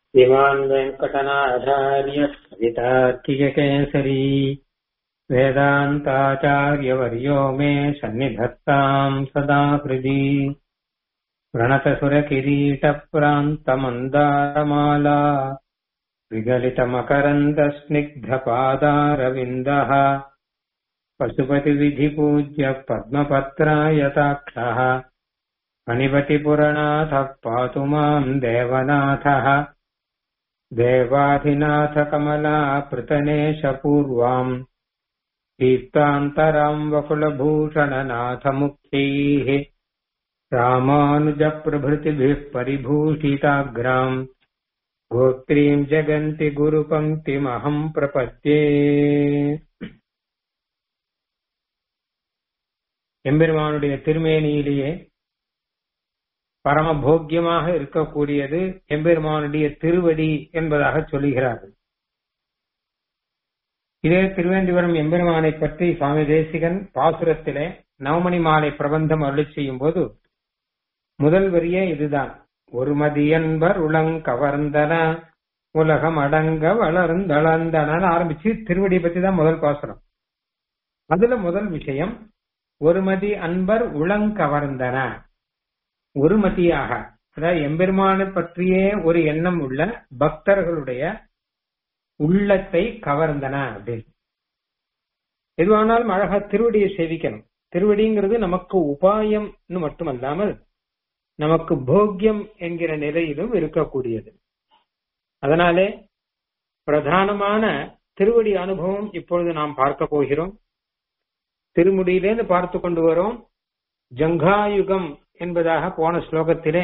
श्रीमान् वेङ्कटनाथार्य कवितार्कियकेसरी वेदान्ताचार्यवर्यो मे सन्निधत्ताम् सदा हृदि प्रणतसुरकिरीटप्रान्तमन्दारमाला विगलितमकरन्दस्निग्धपादारविन्दः पशुपतिविधिपूज्य पद्मपत्रायताक्षः फणिपतिपुरनाथः पातु माम् देवनाथः देवाधिनाथकमलापृतनेशपूर्वाम् दीप्तान्तराम् वकुलभूषणनाथमुख्यैः रामानुजप्रभृतिभिः परिभूषिताग्राम् गोत्रीम् जगन्ति गुरुपङ्क्तिमहम् प्रपद्ये எம்பெருமானுடைய திருமேனியிலேயே பரமபோக்கியமாக இருக்கக்கூடியது எம்பெருமானுடைய திருவடி என்பதாக சொல்லுகிறார்கள் இதே திருவேந்திபுரம் எம்பெருமானை பற்றி சுவாமி தேசிகன் பாசுரத்திலே நவமணி மாலை பிரபந்தம் அருளி செய்யும் போது முதல் வரியே இதுதான் ஒரு மதியன்பர் உளங்கவர்ந்தன உலகம் அடங்க வளர்ந்தளந்தன ஆரம்பிச்சு திருவடி பத்தி தான் முதல் பாசுரம் அதுல முதல் விஷயம் ஒருமதி அன்பர் உளங்கவர்ந்தன ஒருமதியாக அதாவது எம்பெருமானை பற்றியே ஒரு எண்ணம் உள்ள பக்தர்களுடைய உள்ளத்தை கவர்ந்தன அப்படின்னு எதுவானாலும் அழகா திருவடியை சேவிக்கணும் திருவடிங்கிறது நமக்கு உபாயம்னு மட்டுமல்லாமல் நமக்கு போக்கியம் என்கிற நிலையிலும் இருக்கக்கூடியது அதனாலே பிரதானமான திருவடி அனுபவம் இப்பொழுது நாம் பார்க்க போகிறோம் திருமுடியிலேருந்து பார்த்து கொண்டு வரோம் ஜங்காயுகம் என்பதாக போன ஸ்லோகத்திலே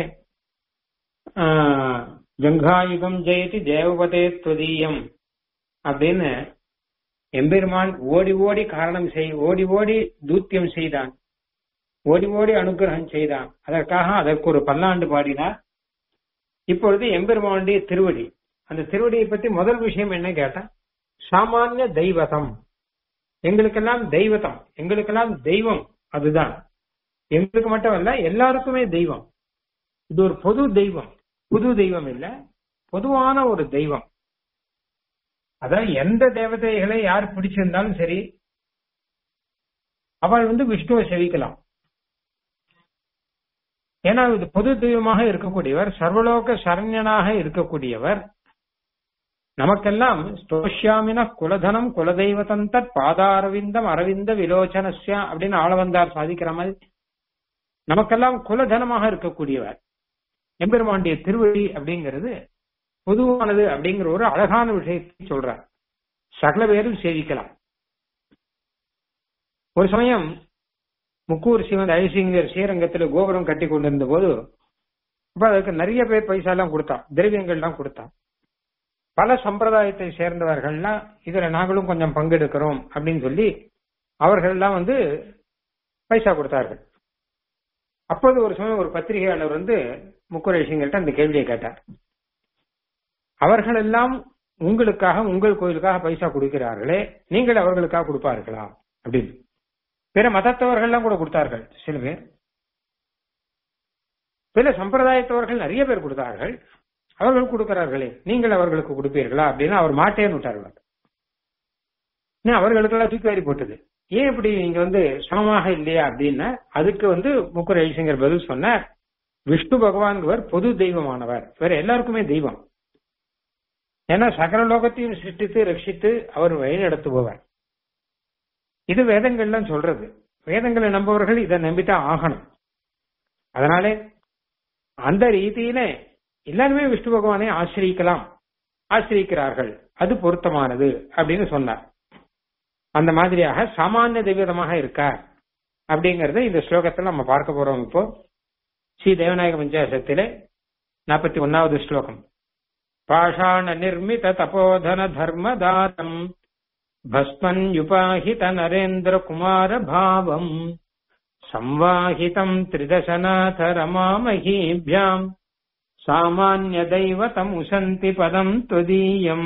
ஜங்காயுகம் ஜெயதி தேவபதே துவதீயம் அப்படின்னு எம்பெருமான் ஓடி ஓடி காரணம் செய் ஓடி ஓடி தூத்தியம் செய்தான் ஓடி ஓடி அனுகிரகம் செய்தான் அதற்காக அதற்கு ஒரு பல்லாண்டு பாடினார் இப்பொழுது எம்பெருமானுடைய திருவடி அந்த திருவடியை பத்தி முதல் விஷயம் என்ன கேட்டா சாமானிய தெய்வதம் எங்களுக்கெல்லாம் தெய்வதம் எங்களுக்கெல்லாம் தெய்வம் அதுதான் எங்களுக்கு மட்டும் இல்ல எல்லாருக்குமே தெய்வம் இது ஒரு பொது தெய்வம் புது தெய்வம் இல்ல பொதுவான ஒரு தெய்வம் அதான் எந்த தேவதைகளை யார் பிடிச்சிருந்தாலும் சரி அவள் வந்து விஷ்ணுவை செவிக்கலாம் ஏன்னா இது பொது தெய்வமாக இருக்கக்கூடியவர் சர்வலோக சரண்யனாக இருக்கக்கூடியவர் நமக்கெல்லாம் ஸ்தோஷ்யாமின குலதனம் குலதெய்வதம் தத் பாதாரவிந்தம் அரவிந்த விலோச்சனஸ்யா அப்படின்னு ஆளவந்தார் சாதிக்கிற மாதிரி நமக்கெல்லாம் குலதனமாக இருக்கக்கூடியவர் எம்பெருமாண்டிய திருவடி அப்படிங்கிறது பொதுவானது அப்படிங்கிற ஒரு அழகான விஷயத்தை சொல்றார் சகல பேரும் சேவிக்கலாம் ஒரு சமயம் முக்கூர் சிவன் ஐசிங்கர் ஸ்ரீரங்கத்துல கோபுரம் கட்டி கொண்டிருந்த போது அப்ப அதுக்கு நிறைய பேர் பைசா எல்லாம் கொடுத்தான் திரவியங்கள் எல்லாம் கொடுத்தான் பல சம்பிரதாயத்தை சேர்ந்தவர்கள்லாம் இதுல நாங்களும் கொஞ்சம் பங்கெடுக்கிறோம் அப்படின்னு சொல்லி அவர்கள் எல்லாம் வந்து பைசா கொடுத்தார்கள் அப்போது ஒரு சமயம் ஒரு பத்திரிகையாளர் வந்து முக்குரேஷிங்கள்ட்ட அந்த கேள்வியை கேட்டார் அவர்கள் எல்லாம் உங்களுக்காக உங்கள் கோயிலுக்காக பைசா கொடுக்கிறார்களே நீங்கள் அவர்களுக்காக கொடுப்பார்களா அப்படின்னு பிற மதத்தவர்கள்லாம் கூட கொடுத்தார்கள் சில பேர் பிற சம்பிரதாயத்தவர்கள் நிறைய பேர் கொடுத்தார்கள் அவர்கள் கொடுக்கிறார்களே நீங்கள் அவர்களுக்கு கொடுப்பீர்களா அப்படின்னு அவர் மாட்டேன்னு விட்டார்கள் அவர்களுக்கெல்லாம் தூக்கி வாரி போட்டது ஏன் இப்படி நீங்க வந்து சமமாக இல்லையா அப்படின்னா அதுக்கு வந்து முக்குர ஐசிங்கர் பதில் சொன்னார் விஷ்ணு பகவான்வர் பொது தெய்வமானவர் வேற எல்லாருக்குமே தெய்வம் ஏன்னா சகல லோகத்தையும் சிருஷ்டித்து ரட்சித்து அவர் வழி நடத்துபவர் இது வேதங்கள்லாம் சொல்றது வேதங்களை நம்பவர்கள் இதை நம்பித்தான் ஆகணும் அதனாலே அந்த ரீதியில எல்லாருமே விஷ்ணு பகவானை ஆசிரியிக்கலாம் ஆசிரியிக்கிறார்கள் அது பொருத்தமானது அப்படின்னு சொன்னார் அந்த மாதிரியாக சாமானிய தெய்வதமாக இருக்கார் அப்படிங்கறத இந்த ஸ்லோகத்தில் நம்ம பார்க்க போறோம் இப்போ ஸ்ரீ தேவநாயக பஞ்சாசத்திலே நாற்பத்தி ஒன்னாவது ஸ்லோகம் பாஷாண நிர்மித தபோதன தர்மதாரம் भस्मन्युपाहित नरेन्द्र कुमार भावम् संवाहितम् त्रिदशनाथ रमामहीभ्याम् सामान्यदैवतमुसन्ति पदम् त्वदीयम्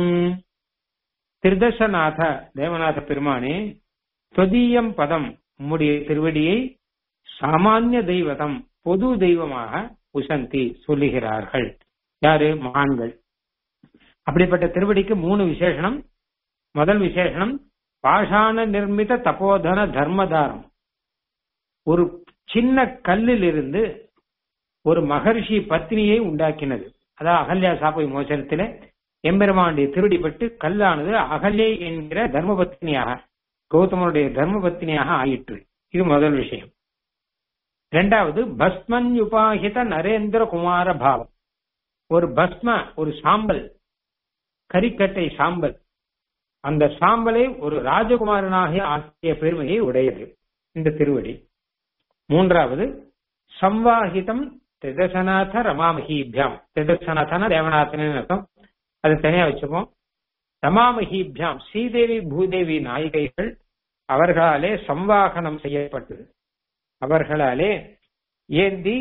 திருதசநாத தேவநாத பெருமானே தொதீயம் பதம் உம்முடைய திருவடியை சாமானிய தெய்வதம் பொது தெய்வமாக உசந்தி சொல்லுகிறார்கள் யாரு மகான்கள் அப்படிப்பட்ட திருவடிக்கு மூணு விசேஷனம் முதல் விசேஷனம் பாஷாண நிர்மித தபோதன தர்மதாரம் ஒரு சின்ன கல்லில் இருந்து ஒரு மகர்ஷி பத்னியை உண்டாக்கினது அதாவது அகல்யா சாப்பை மோசனத்திலே எம்பெருமானுடைய திருடிப்பட்டு கல்லானது அகல்யை என்கிற தர்மபத்னியாக கௌதமனுடைய தர்மபத்னியாக ஆயிற்று இது முதல் விஷயம் இரண்டாவது பஸ்மன் உபாகித நரேந்திர குமார பாவம் ஒரு பஸ்ம ஒரு சாம்பல் கரிக்கட்டை சாம்பல் அந்த சாம்பலை ஒரு ராஜகுமாரனாக ஆக்கிய பெருமையை உடையது இந்த திருவடி மூன்றாவது சம்வாகிதம் திதசநாத ரமாமஹீபியாம் திதசநாதன தேவநாதன் அர்த்தம் அது தனியா வச்சுப்போம் ரமாமஹீபியாம் ஸ்ரீதேவி பூதேவி நாயிகைகள் அவர்களாலே சம்வாகனம் செய்யப்பட்டது அவர்களாலே ஏந்தி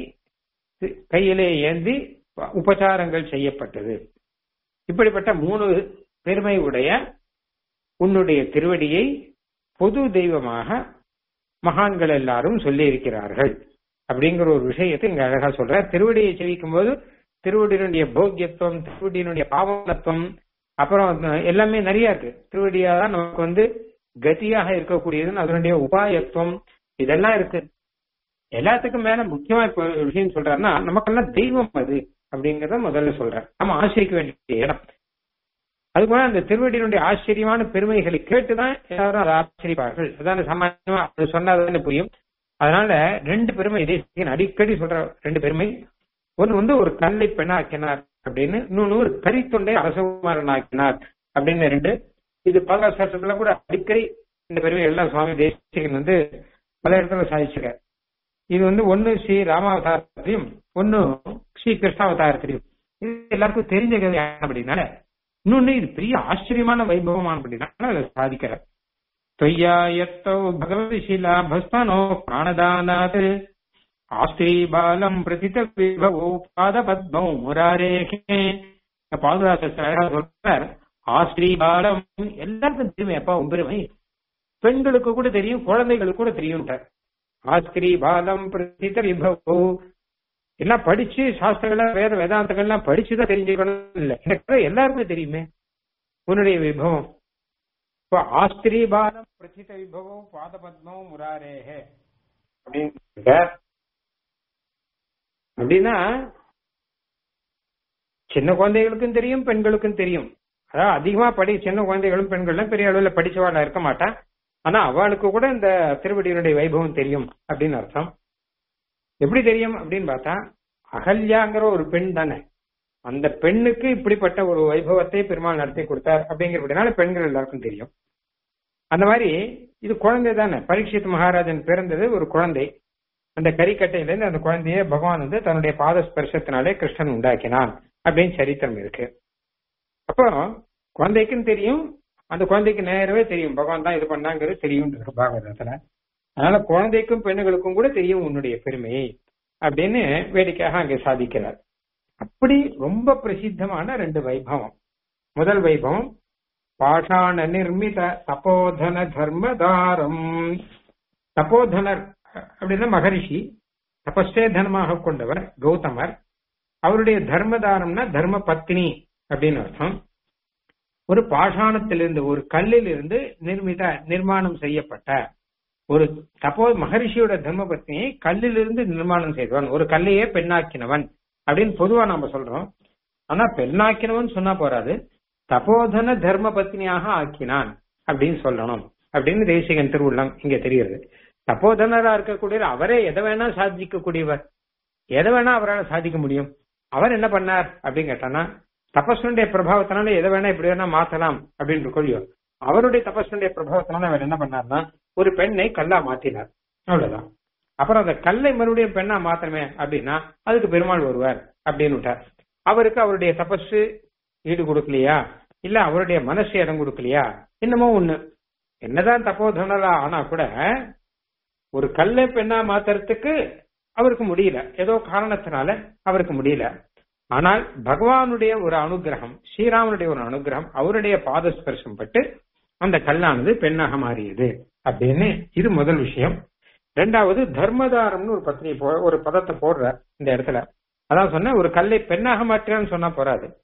கையிலே ஏந்தி உபச்சாரங்கள் செய்யப்பட்டது இப்படிப்பட்ட மூணு பெருமை உடைய உன்னுடைய திருவடியை பொது தெய்வமாக மகான்கள் எல்லாரும் சொல்லி இருக்கிறார்கள் அப்படிங்கிற ஒரு விஷயத்தை இங்க அழகா சொல்ற திருவடியை செவிக்கும் போது திருவடியினுடைய போக்கியத்துவம் திருவடியினுடைய பாவனத்துவம் அப்புறம் எல்லாமே நிறைய இருக்கு திருவடியா தான் நமக்கு வந்து கதியாக இருக்கக்கூடியது அதனுடைய உபாயத்துவம் இதெல்லாம் இருக்கு எல்லாத்துக்கும் மேல முக்கியமா இப்ப ஒரு விஷயம் சொல்றாருன்னா நமக்கெல்லாம் தெய்வம் அது அப்படிங்கறத முதல்ல சொல்றேன் நம்ம ஆசிரிக்க வேண்டிய இடம் அதுக்கு மேல அந்த திருவடியினுடைய ஆச்சரியமான பெருமைகளை கேட்டுதான் எல்லாரும் அதை ஆச்சரிப்பார்கள் அதான் சாமானியமா அது சொன்னாதானே புரியும் அதனால ரெண்டு பெருமை தேசிகன் அடிக்கடி சொல்ற ரெண்டு பெருமை ஒன்னு வந்து ஒரு கல்லை பெண்ணாக்கினார் அப்படின்னு இன்னொன்னு ஒரு கரித்தொண்டை அரசகுமாரன் ஆக்கினார் அப்படின்னு ரெண்டு இது பல சட்டத்துல கூட அடிக்கடி இந்த பெருமை எல்லாம் சுவாமி தேசிகன் வந்து பல இடத்துல சாதிச்சிருக்கார் இது வந்து ஒன்னு ஸ்ரீ ராமாவதாரத்திலையும் ஒன்னு ஸ்ரீ கிருஷ்ணாவதாரத்திலையும் இது எல்லாருக்கும் தெரிஞ்ச கதை அப்படின்னால இன்னொன்னு இது பெரிய ஆச்சரியமான வைபவமான அப்படின்னா அதை சாதிக்கிறார் தொய்யாயத்தோ பகவதி சிலா பஸ்மனோ பிராணதானாத் ஆஸ்திரி பாலம் பிரதித விபவோ பாத பத்மோ முராரேகே பாதுகாசர் சொல்றார் ஆஸ்திரி பாலம் எல்லாருக்கும் தெரியுமே அப்பா பெருமை பெண்களுக்கு கூட தெரியும் குழந்தைகளுக்கு கூட தெரியும் ஆஸ்திரி பாலம் பிரதித விபவோ எல்லாம் படிச்சு சாஸ்திரங்கள்லாம் வேத வேதாந்தங்கள்லாம் படிச்சுதான் தெரிஞ்சுக்கணும் இல்ல எனக்கு எல்லாருமே தெரியுமே உன்னுடைய விபவம் இப்போ ஆஸ்திரி பாலம் பிரசித விபவம் பாத பத்மம் முராரேஹே அப்படின்னு அப்படின்னா சின்ன குழந்தைகளுக்கும் தெரியும் பெண்களுக்கும் தெரியும் அதாவது அதிகமா படி சின்ன குழந்தைகளும் பெண்களும் பெரிய அளவுல படிச்சவாளா இருக்க மாட்டான் ஆனா அவளுக்கு கூட இந்த திருவடியினுடைய வைபவம் தெரியும் அப்படின்னு அர்த்தம் எப்படி தெரியும் அப்படின்னு பார்த்தா அகல்யாங்கிற ஒரு பெண் தானே அந்த பெண்ணுக்கு இப்படிப்பட்ட ஒரு வைபவத்தை பெருமாள் நடத்தி கொடுத்தார் அப்படிங்கிறபடினால பெண்கள் எல்லாருக்கும் தெரியும் அந்த மாதிரி இது குழந்தை தானே பரீட்சித் மகாராஜன் பிறந்தது ஒரு குழந்தை அந்த கரிக்கட்டையிலிருந்து அந்த குழந்தைய பகவான் வந்து தன்னுடைய பாத ஸ்பர்சத்தினாலே கிருஷ்ணன் உண்டாக்கினான் அப்படின்னு சரித்திரம் இருக்கு அப்போ குழந்தைக்கும் தெரியும் அந்த குழந்தைக்கு நேரவே தெரியும் பகவான் தான் இது பண்ணாங்கிறது தெரியும் பாகவதத்துல அதனால குழந்தைக்கும் பெண்ணுகளுக்கும் கூட தெரியும் உன்னுடைய பெருமையை அப்படின்னு வேடிக்கையாக அங்கே சாதிக்கிறார் அப்படி ரொம்ப பிரசித்தமான ரெண்டு வைபவம் முதல் வைபவம் பாஷாண நிர்மித தபோதன தர்மதாரம் தபோதனர் அப்படின்னா மகரிஷி தபஸ்தே தர்மமாக கொண்டவர் கௌதமர் அவருடைய தர்மதாரம்னா தர்ம பத்னி அப்படின்னு அர்த்தம் ஒரு பாஷாணத்திலிருந்து ஒரு கல்லில் இருந்து நிர்மித நிர்மாணம் செய்யப்பட்ட ஒரு தப்போ மகரிஷியோட தர்ம பத்னியை கல்லிலிருந்து நிர்மாணம் செய்தவன் ஒரு கல்லையே பெண்ணாக்கினவன் அப்படின்னு பொதுவா நாம சொல்றோம் ஆனா பெண்ணாக்கினவன் சொன்னா போறாது தபோதன தர்ம பத்னியாக ஆக்கினான் அப்படின்னு சொல்லணும் அப்படின்னு தேசிகன் திருவுள்ளம் இங்க தெரிகிறது தப்போதனரா இருக்கக்கூடிய அவரே எதை வேணா சாதிக்கக்கூடியவர் எதை வேணா அவரால் சாதிக்க முடியும் அவர் என்ன பண்ணார் அப்படின்னு கேட்டானா தபஸ்வனுடைய பிரபாவத்தினால எதை வேணா இப்படி வேணா மாத்தலாம் அப்படின்னு கொள்ளியோ அவருடைய தபஸ்வனுடைய பிரபாவத்தினால அவர் என்ன பண்ணார்னா ஒரு பெண்ணை கல்லா மாத்தினார் அவ்வளவுதான் அப்புறம் அந்த கல்லை மறுபடியும் பெண்ணா மாத்தணுமே அப்படின்னா அதுக்கு பெருமாள் வருவார் அப்படின்னு விட்டார் அவருக்கு அவருடைய தபஸ் ஈடு கொடுக்கலையா இல்ல அவருடைய மனசு இடம் கொடுக்கலையா என்னமோ ஒண்ணு என்னதான் தப்போதனலா ஆனா கூட ஒரு கல்லை பெண்ணா மாத்துறதுக்கு அவருக்கு முடியல ஏதோ காரணத்தினால அவருக்கு முடியல ஆனால் பகவானுடைய ஒரு அனுகிரகம் ஸ்ரீராமனுடைய ஒரு அனுகிரகம் அவருடைய பாத ஸ்பர்சம் பட்டு அந்த கல்லானது பெண்ணாக மாறியது அப்படின்னு இது முதல் விஷயம் ரெண்டாவது தர்மதாரம்னு ஒரு பத்னி ஒரு பதத்தை போடுற இந்த இடத்துல அதான் சொன்ன ஒரு கல்லை பெண்ணாக மாற்றினான்னு சொன்னா போறாது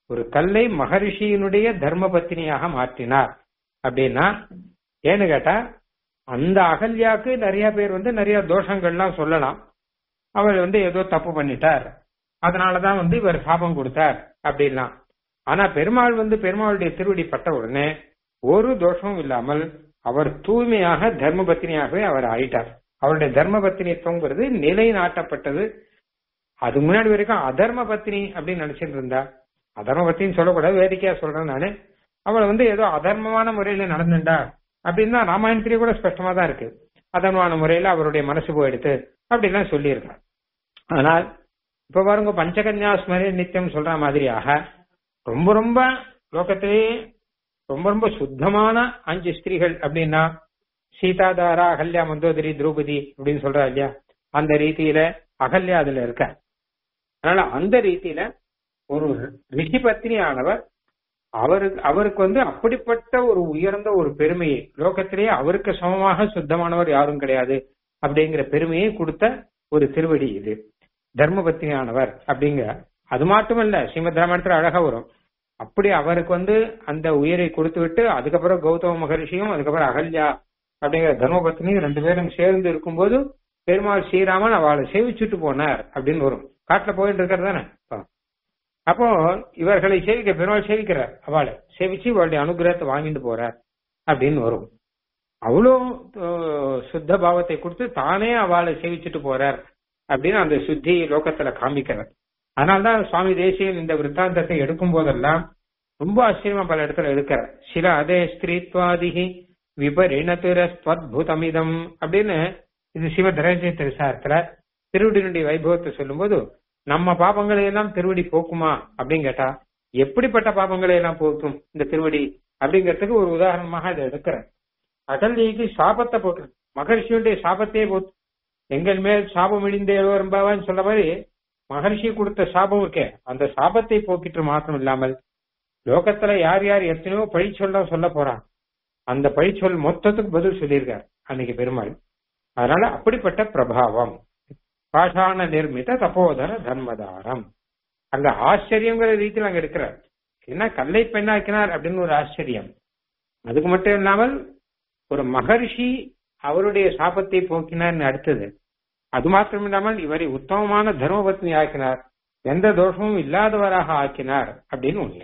ஒரு கல்லை மகரிஷியினுடைய தர்ம பத்தினியாக மாற்றினார் அப்படின்னா ஏன்னு கேட்டா அந்த அகல்யாக்கு நிறைய பேர் வந்து நிறைய தோஷங்கள்லாம் சொல்லலாம் அவர் வந்து ஏதோ தப்பு பண்ணிட்டார் அதனாலதான் வந்து இவர் சாபம் கொடுத்தார் அப்படின்லாம் ஆனா பெருமாள் வந்து பெருமாளுடைய திருவடி பட்ட உடனே ஒரு தோஷமும் இல்லாமல் அவர் தூய்மையாக தர்ம பத்தினியாகவே அவர் ஆயிட்டார் அவருடைய தர்ம பத்தினித்துவங்கிறது நிலைநாட்டப்பட்டது அது முன்னாடி வரைக்கும் அதர்ம பத்தினி அப்படின்னு நினைச்சிட்டு இருந்தா அதர்ம பத்தின்னு சொல்லக்கூடாது வேடிக்கையா சொல்றேன் நானு அவள் வந்து ஏதோ அதர்மமான முறையில நடந்துட்டா அப்படின்னு தான் ராமாயணத்திலேயே கூட ஸ்பஷ்டமா தான் இருக்கு அதர்மமான முறையில அவருடைய மனசு போயிடுத்து அப்படின்லாம் சொல்லியிருக்கான் ஆனால் இப்ப பாருங்க பஞ்சகன்யா ஸ்மரே நித்தியம் சொல்ற மாதிரியாக ரொம்ப ரொம்ப லோகத்திலேயே ரொம்ப ரொம்ப சுத்தமான அஞ்சு ஸ்திரீகள் அப்படின்னா சீதாதாரா அகல்யா மந்தோதரி திரௌபதி அப்படின்னு சொல்றா இல்லையா அந்த ரீதியில அகல்யா அதுல இருக்க அதனால அந்த ரீதியில ஒரு ரிஷி பத்னியானவர் அவருக்கு அவருக்கு வந்து அப்படிப்பட்ட ஒரு உயர்ந்த ஒரு பெருமையை லோகத்திலேயே அவருக்கு சமமாக சுத்தமானவர் யாரும் கிடையாது அப்படிங்கிற பெருமையை கொடுத்த ஒரு திருவடி இது தர்ம பத்னியானவர் அப்படிங்கிற அது மட்டுமல்ல ஸ்ரீமத் ராமாயணத்துல அழகா வரும் அப்படி அவருக்கு வந்து அந்த உயிரை கொடுத்து விட்டு அதுக்கப்புறம் கௌதம மகரிஷியும் அதுக்கப்புறம் அகல்யா அப்படிங்கிற தர்மபத்னியும் ரெண்டு பேரும் சேர்ந்து இருக்கும்போது பெருமாள் ஸ்ரீராமன் அவளை சேவிச்சுட்டு போனார் அப்படின்னு வரும் காட்டுல போயிட்டு இருக்கிறது தானே அப்போ இவர்களை சேவிக்க பெருமாள் சேவிக்கிறார் அவளை சேவிச்சு இவளுடைய அனுகிரகத்தை வாங்கிட்டு போறார் அப்படின்னு வரும் அவ்வளோ சுத்த பாவத்தை கொடுத்து தானே அவளை சேவிச்சுட்டு போறார் அப்படின்னு அந்த சுத்தி லோகத்துல காமிக்கிறார் அதனால்தான் சுவாமி தேசியன் இந்த விற்த்தாந்தத்தை எடுக்கும் போதெல்லாம் ரொம்ப ஆச்சரியமா பல இடத்துல எடுக்கிறார் சில அதே ஸ்திரீத்வாதிகி விபரிணத்துரஸ்வத்புதமிதம் அப்படின்னு இது சிவ தரஜய திருசாரத்துல திருவடியினுடைய வைபவத்தை சொல்லும்போது நம்ம பாபங்களை எல்லாம் திருவடி போக்குமா அப்படின்னு கேட்டா எப்படிப்பட்ட பாபங்களை எல்லாம் போக்கும் இந்த திருவடி அப்படிங்கிறதுக்கு ஒரு உதாரணமாக இதை எடுக்கிறேன் அகல்யக்கு சாபத்தை போட்டு மகர்ஷியுடைய சாபத்தையே போட்டு எங்கள் மேல் சாபம் இழிந்த எழுவரம்பாவான்னு சொல்ல மாதிரி மகர்ஷி கொடுத்த சாபம் இருக்கே அந்த சாபத்தை போக்கிட்டு மாத்திரம் இல்லாமல் லோகத்துல யார் யார் எத்தனையோ பழி சொல்ல சொல்ல போறான் அந்த பழி சொல் மொத்தத்துக்கு பதில் சொல்லியிருக்கார் அன்னைக்கு பெருமாள் அதனால அப்படிப்பட்ட பிரபாவம் பாஷாண நிர்மித தப்போதர தர்மதாரம் அங்க ஆச்சரியங்கிற ரீதியில் அங்க இருக்கிறார் என்ன கல்லை பெண்ணாக்கினார் அப்படின்னு ஒரு ஆச்சரியம் அதுக்கு மட்டும் இல்லாமல் ஒரு மகர்ஷி அவருடைய சாபத்தை போக்கினார் அடுத்தது அது மாத்திரம் இல்லாமல் இவரை உத்தமமான தர்மபத்னி ஆக்கினார் எந்த தோஷமும் இல்லாதவராக ஆக்கினார் அப்படின்னு ஒண்ணு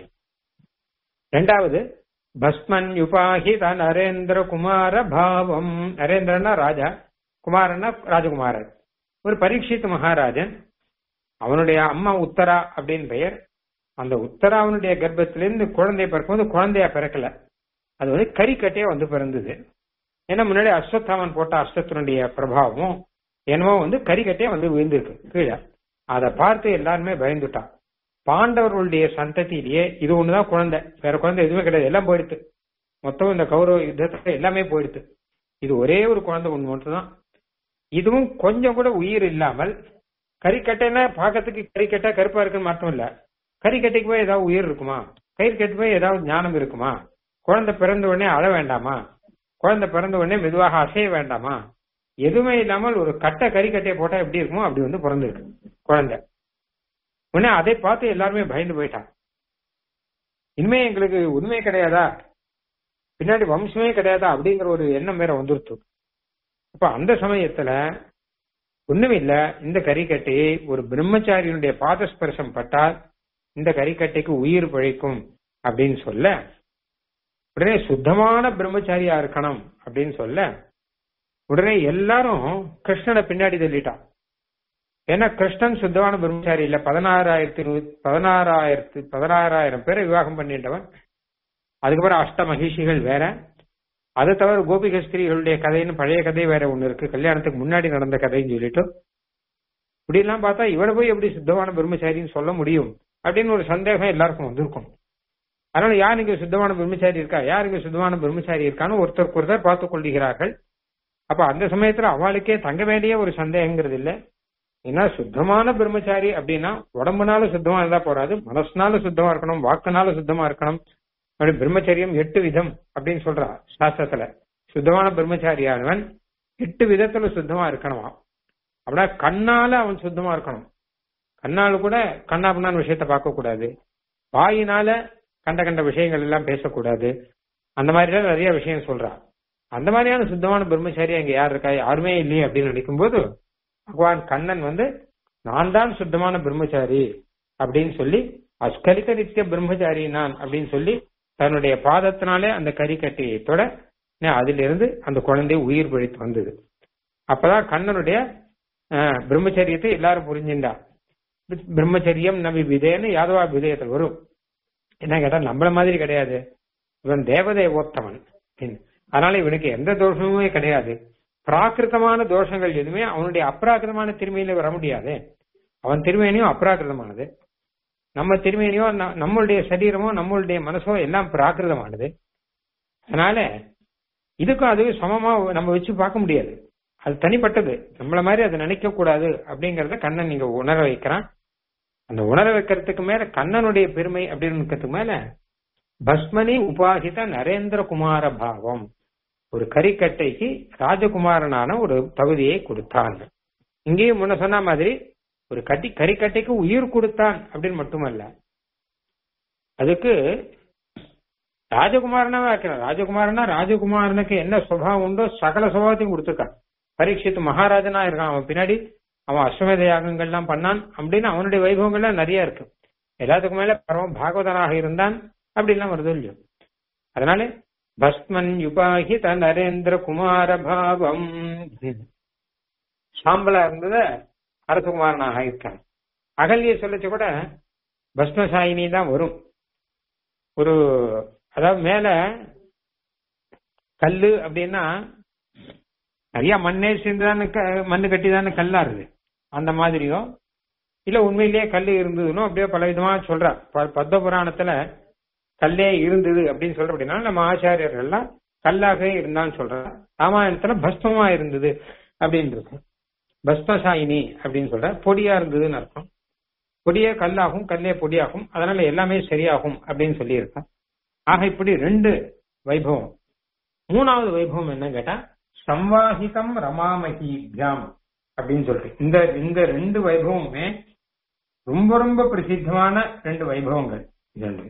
ரெண்டாவது பஸ்மன் யுபாஹித நரேந்திர குமார பாவம் நரேந்திரனா ராஜா குமாரன்னா ராஜகுமாரர் ஒரு பரீட்சித் மகாராஜன் அவனுடைய அம்மா உத்தரா அப்படின்னு பெயர் அந்த உத்தரா அவனுடைய கர்ப்பத்திலிருந்து குழந்தைய பிறக்கும்போது குழந்தையா பிறக்கல அது வந்து கறிக்கட்டையா வந்து பிறந்தது ஏன்னா முன்னாடி அஸ்வத்தாமன் போட்ட அஸ்வத்தினுடைய பிரபாவமும் என்னமோ வந்து கறிக்கட்டையா வந்து விழுந்திருக்கு கீழே அதை பார்த்து எல்லாருமே பயந்துட்டான் பாண்டவர்களுடைய சந்ததியிலேயே இது ஒண்ணுதான் குழந்தை வேற குழந்தை எதுவுமே கிடையாது எல்லாம் போயிடுத்து மொத்தம் இந்த கௌரவ யுத்தத்துல எல்லாமே போயிடுத்து இது ஒரே ஒரு குழந்தை ஒண்ணு மட்டும்தான் இதுவும் கொஞ்சம் கூட உயிர் இல்லாமல் கறிக்கட்டைன்னா பார்க்கறதுக்கு கறிக்கட்டா கருப்பா இருக்குன்னு மட்டும் இல்ல கறிக்கட்டைக்கு போய் ஏதாவது உயிர் இருக்குமா கயிறு கட்டு போய் ஏதாவது ஞானம் இருக்குமா குழந்தை பிறந்த உடனே அழ வேண்டாமா குழந்தை பிறந்த உடனே மெதுவாக அசைய வேண்டாமா எதுவுமே இல்லாமல் ஒரு கட்டை கறிக்கட்டையை போட்டா எப்படி இருக்குமோ அப்படி வந்து பிறந்திருக்கு குழந்தை உடனே அதை பார்த்து எல்லாருமே பயந்து போயிட்டான் இனிமே எங்களுக்கு உண்மை கிடையாதா பின்னாடி வம்சமே கிடையாதா அப்படிங்கிற ஒரு எண்ணம் வேற வந்துருத்து அப்ப அந்த சமயத்துல ஒண்ணுமில்ல இந்த கறிக்கட்டையை ஒரு பிரம்மச்சாரியினுடைய பாதஸ்பர்சம் பட்டால் இந்த கறிக்கட்டைக்கு உயிர் பிழைக்கும் அப்படின்னு சொல்ல உடனே சுத்தமான பிரம்மச்சாரியா இருக்கணும் அப்படின்னு சொல்ல உடனே எல்லாரும் கிருஷ்ணனை பின்னாடி தள்ளிட்டான் ஏன்னா கிருஷ்ணன் சுத்தமான பிரம்மச்சாரி இல்ல பதினாறாயிரத்தி பதினாறாயிரத்து பதினாறாயிரம் பேரை விவாகம் பண்ணிட்டவன் அதுக்கப்புறம் அஷ்ட மகிஷிகள் வேற அதை தவிர கோபிக ஸ்திரீகளுடைய கதைன்னு பழைய கதை வேற ஒண்ணு இருக்கு கல்யாணத்துக்கு முன்னாடி நடந்த கதைன்னு சொல்லிட்டு இப்படி எல்லாம் பார்த்தா இவரை போய் எப்படி சுத்தமான பிரம்மச்சாரின்னு சொல்ல முடியும் அப்படின்னு ஒரு சந்தேகம் எல்லாருக்கும் வந்திருக்கும் அதனால யார் இங்க சுத்தமான பிரம்மச்சாரி இருக்கா யார் இங்க சுத்தமான பிரம்மச்சாரி இருக்கான்னு ஒருத்தருக்கு ஒருத்தர் பார்த்துக் கொள்கிறார்கள் அப்ப அந்த சமயத்துல அவளுக்கே தங்க வேண்டிய ஒரு சந்தேகங்கிறது இல்ல ஏன்னா சுத்தமான பிரம்மச்சாரி அப்படின்னா உடம்புனால சுத்தமா இருந்தா போறாது மனசுனால சுத்தமா இருக்கணும் வாக்குனால சுத்தமா இருக்கணும் அப்படி பிரம்மச்சரியம் எட்டு விதம் அப்படின்னு சொல்றா சாஸ்திரத்துல சுத்தமான பிரம்மச்சாரியானவன் எட்டு விதத்துல சுத்தமா இருக்கணுமா அப்படின்னா கண்ணால அவன் சுத்தமா இருக்கணும் கண்ணால கூட கண்ணா பண்ணான விஷயத்த பார்க்க கூடாது வாயினால கண்ட கண்ட விஷயங்கள் எல்லாம் பேசக்கூடாது அந்த மாதிரி எல்லாம் நிறைய விஷயம் சொல்றா அந்த மாதிரியான சுத்தமான பிரம்மச்சாரி அங்க யார் இருக்கா யாருமே இல்லையே அப்படின்னு நினைக்கும் போது பகவான் கண்ணன் வந்து நான் தான் சுத்தமான பிரம்மச்சாரி அப்படின்னு சொல்லி அஸ்கலித நித்திய பிரம்மச்சாரி நான் அப்படின்னு சொல்லி தன்னுடைய பாதத்தினாலே அந்த கரிக்கட்டையை தொட அதிலிருந்து அந்த குழந்தை உயிர் பிழைத்து வந்தது அப்பதான் கண்ணனுடைய அஹ், பிரம்மச்சரியத்தை எல்லாரும் புரிஞ்சுண்டா பிரம்மச்சரியம் நபி விதேன்னு யாதவா விதயத்தில் வரும் என்ன கேட்டா நம்மள மாதிரி கிடையாது இவன் தேவதேவோத்தமன் அப்படின்னு. அதனால இவனுக்கு எந்த தோஷமுமே கிடையாது பிராகிருதமான தோஷங்கள் எதுவுமே அவனுடைய அப்ராகிருதமான திருமையில வர முடியாது அவன் திருமேனியும் அப்ராகிருதமானது நம்ம திருமேனியோ ந- நம்மளுடைய சரீரமோ நம்மளுடைய மனசோ எல்லாம் பிராகிருதமானது அதனால இதுக்கும் அது சமமா நம்ம வச்சு பார்க்க முடியாது அது தனிப்பட்டது நம்மள மாதிரி அதை நினைக்க கூடாது அப்படிங்கறத கண்ணன் நீங்க உணர வைக்கிறான் அந்த உணர வைக்கிறதுக்கு மேல கண்ணனுடைய பெருமை அப்படின்னு இருக்கிறதுக்கு மேல பஸ்மனி உபாசித நரேந்திர குமார பாவம் ஒரு கரிக்கட்டைக்கு ராஜகுமாரனான ஒரு தகுதியை கொடுத்தான் இங்கேயும் முன்ன சொன்ன மாதிரி ஒரு கட்டி கரிக்கட்டைக்கு உயிர் கொடுத்தான் அப்படின்னு மட்டுமல்ல அதுக்கு ராஜகுமாரனாவே ஆக்கிறான் ராஜகுமாரனா ராஜகுமாரனுக்கு என்ன சுபாவம் உண்டோ சகல சுபாவத்தையும் கொடுத்துருக்கான் பரீட்சித்து மகாராஜனா இருக்கான் அவன் பின்னாடி அவன் அஸ்வமேத யாகங்கள்லாம் பண்ணான் அப்படின்னு அவனுடைய வைபவங்கள்லாம் நிறைய இருக்கு எல்லாத்துக்கும் மேல பரம பாகவதனாக இருந்தான் அப்படிலாம் வருது இல்லையோ அதனால பஸ்மன் யுபாஹித நரேந்திர குமார பாவம் சாம்பலா இருந்தத அரசகுமாரனாக இருக்கான் அகல்ய சொல்லச்சு கூட பஸ்மசாயினி தான் வரும் ஒரு அதாவது மேல கல்லு அப்படின்னா நிறைய மண்ணே சேர்ந்துதானே க- மண்ணு கட்டி தானே கல்லாருது அந்த மாதிரியோ இல்ல உண்மையிலேயே கல்லு இருந்ததுன்னு அப்படியே பல விதமா சொல்றா ப- பத்ம புராணத்துல கல்லே இருந்தது அப்படின்னு சொல்ற அப்படின்னா நம்ம ஆச்சாரியர்கள்லாம் கல்லாகவே இருந்தான்னு சொல்றா ராமாயணத்துல பஸ்மமா இருந்தது அப்படின்னு இருக்கு பஸ்மசாயினி அப்படின்னு சொல்ற பொடியா இருந்ததுன்னு அர்த்தம் பொடியே கல்லாகும் கல்லே பொடியாகும் அதனால எல்லாமே சரியாகும் அப்படின்னு சொல்லியிருக்கான் ஆக இப்படி ரெண்டு வைபவம் மூணாவது வைபவம் என்ன கேட்டா சம்வாஹிதம் ரமாமகிபியாம் அப்படின்னு சொல்லிட்டு இந்த இந்த ரெண்டு வைபவமுமே ரொம்ப ரொம்ப பிரசித்தமான ரெண்டு வைபவங்கள் இது ரெண்டு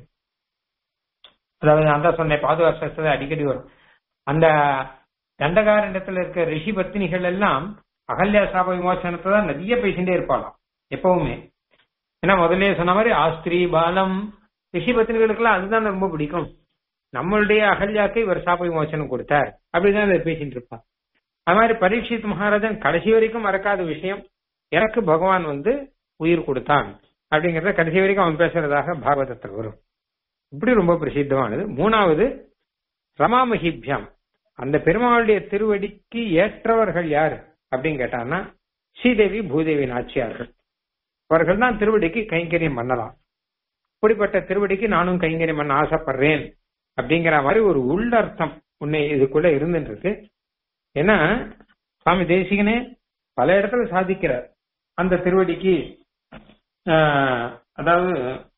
அதாவது நான் தான் சொன்னேன் பாதுகாப்பு அடிக்கடி வரும் அந்த தண்டகாரண்டத்துல இருக்க ரிஷி பத்தினிகள் எல்லாம் அகல்யா சாப விமோசனத்தை தான் நிறைய பேசிட்டே இருப்பாளாம் எப்பவுமே ஏன்னா முதல்லயே சொன்ன மாதிரி ஆஸ்திரி பாலம் ரிஷி பத்தினிகளுக்கெல்லாம் அதுதான் ரொம்ப பிடிக்கும் நம்மளுடைய அகல்யாக்கு இவர் சாப விமோசனம் கொடுத்தார் அப்படிதான் அதை பேசிட்டு இருப்பான் அது மாதிரி பரீட்சித் மகாராஜன் கடைசி வரைக்கும் மறக்காத விஷயம் எனக்கு பகவான் வந்து உயிர் கொடுத்தான் அப்படிங்கறத கடைசி வரைக்கும் அவன் பேசுறதாக பாகவதத்தில் வரும் இப்படி ரொம்ப பிரசித்தமானது மூணாவது ரமாமகிபியாம் அந்த பெருமாளுடைய திருவடிக்கு ஏற்றவர்கள் யாரு அப்படின்னு கேட்டான்னா ஸ்ரீதேவி பூதேவி நாச்சியார்கள் அவர்கள் தான் திருவடிக்கு கைங்கரியம் பண்ணலாம் இப்படிப்பட்ட திருவடிக்கு நானும் கைங்கரியம் பண்ண ஆசைப்படுறேன் அப்படிங்கிற மாதிரி ஒரு உள்ளர்த்தம் உன்னை இதுக்குள்ள இருந்துட்டு இருக்கு ஏன்னா சுவாமி தேசிகனே பல இடத்துல சாதிக்கிறார் அந்த திருவடிக்கு ஆஹ், அதாவது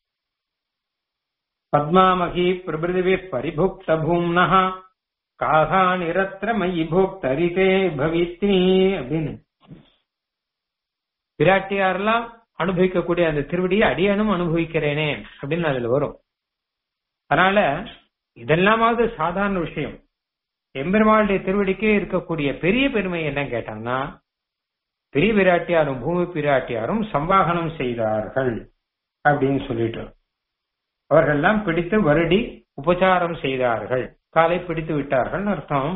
பத்மாமகி பிரபிருதிவே பரிபுக்த பூம்னஹ காகா நிரத்திர மயி போக்தரிதே பவித்னி அப்படின்னு பிராட்டியாரெல்லாம் அனுபவிக்கக்கூடிய அந்த திருவடியை அடியனும் அனுபவிக்கிறேனே அப்படின்னு அதுல வரும் அதனால இதெல்லாமாவது சாதாரண விஷயம் எம்பெருமாளுடைய திருவடிக்கே இருக்கக்கூடிய பெரிய பெருமை என்ன கேட்டாங்கன்னா பெரிய பிராட்டியாரும் பூமி பிராட்டியாரும் சம்வாகனம் செய்தார்கள் அப்படின்னு சொல்லிட்டு அவர்கள்லாம் பிடித்து வருடி உபச்சாரம் செய்தார்கள் காலை பிடித்து விட்டார்கள் அர்த்தம்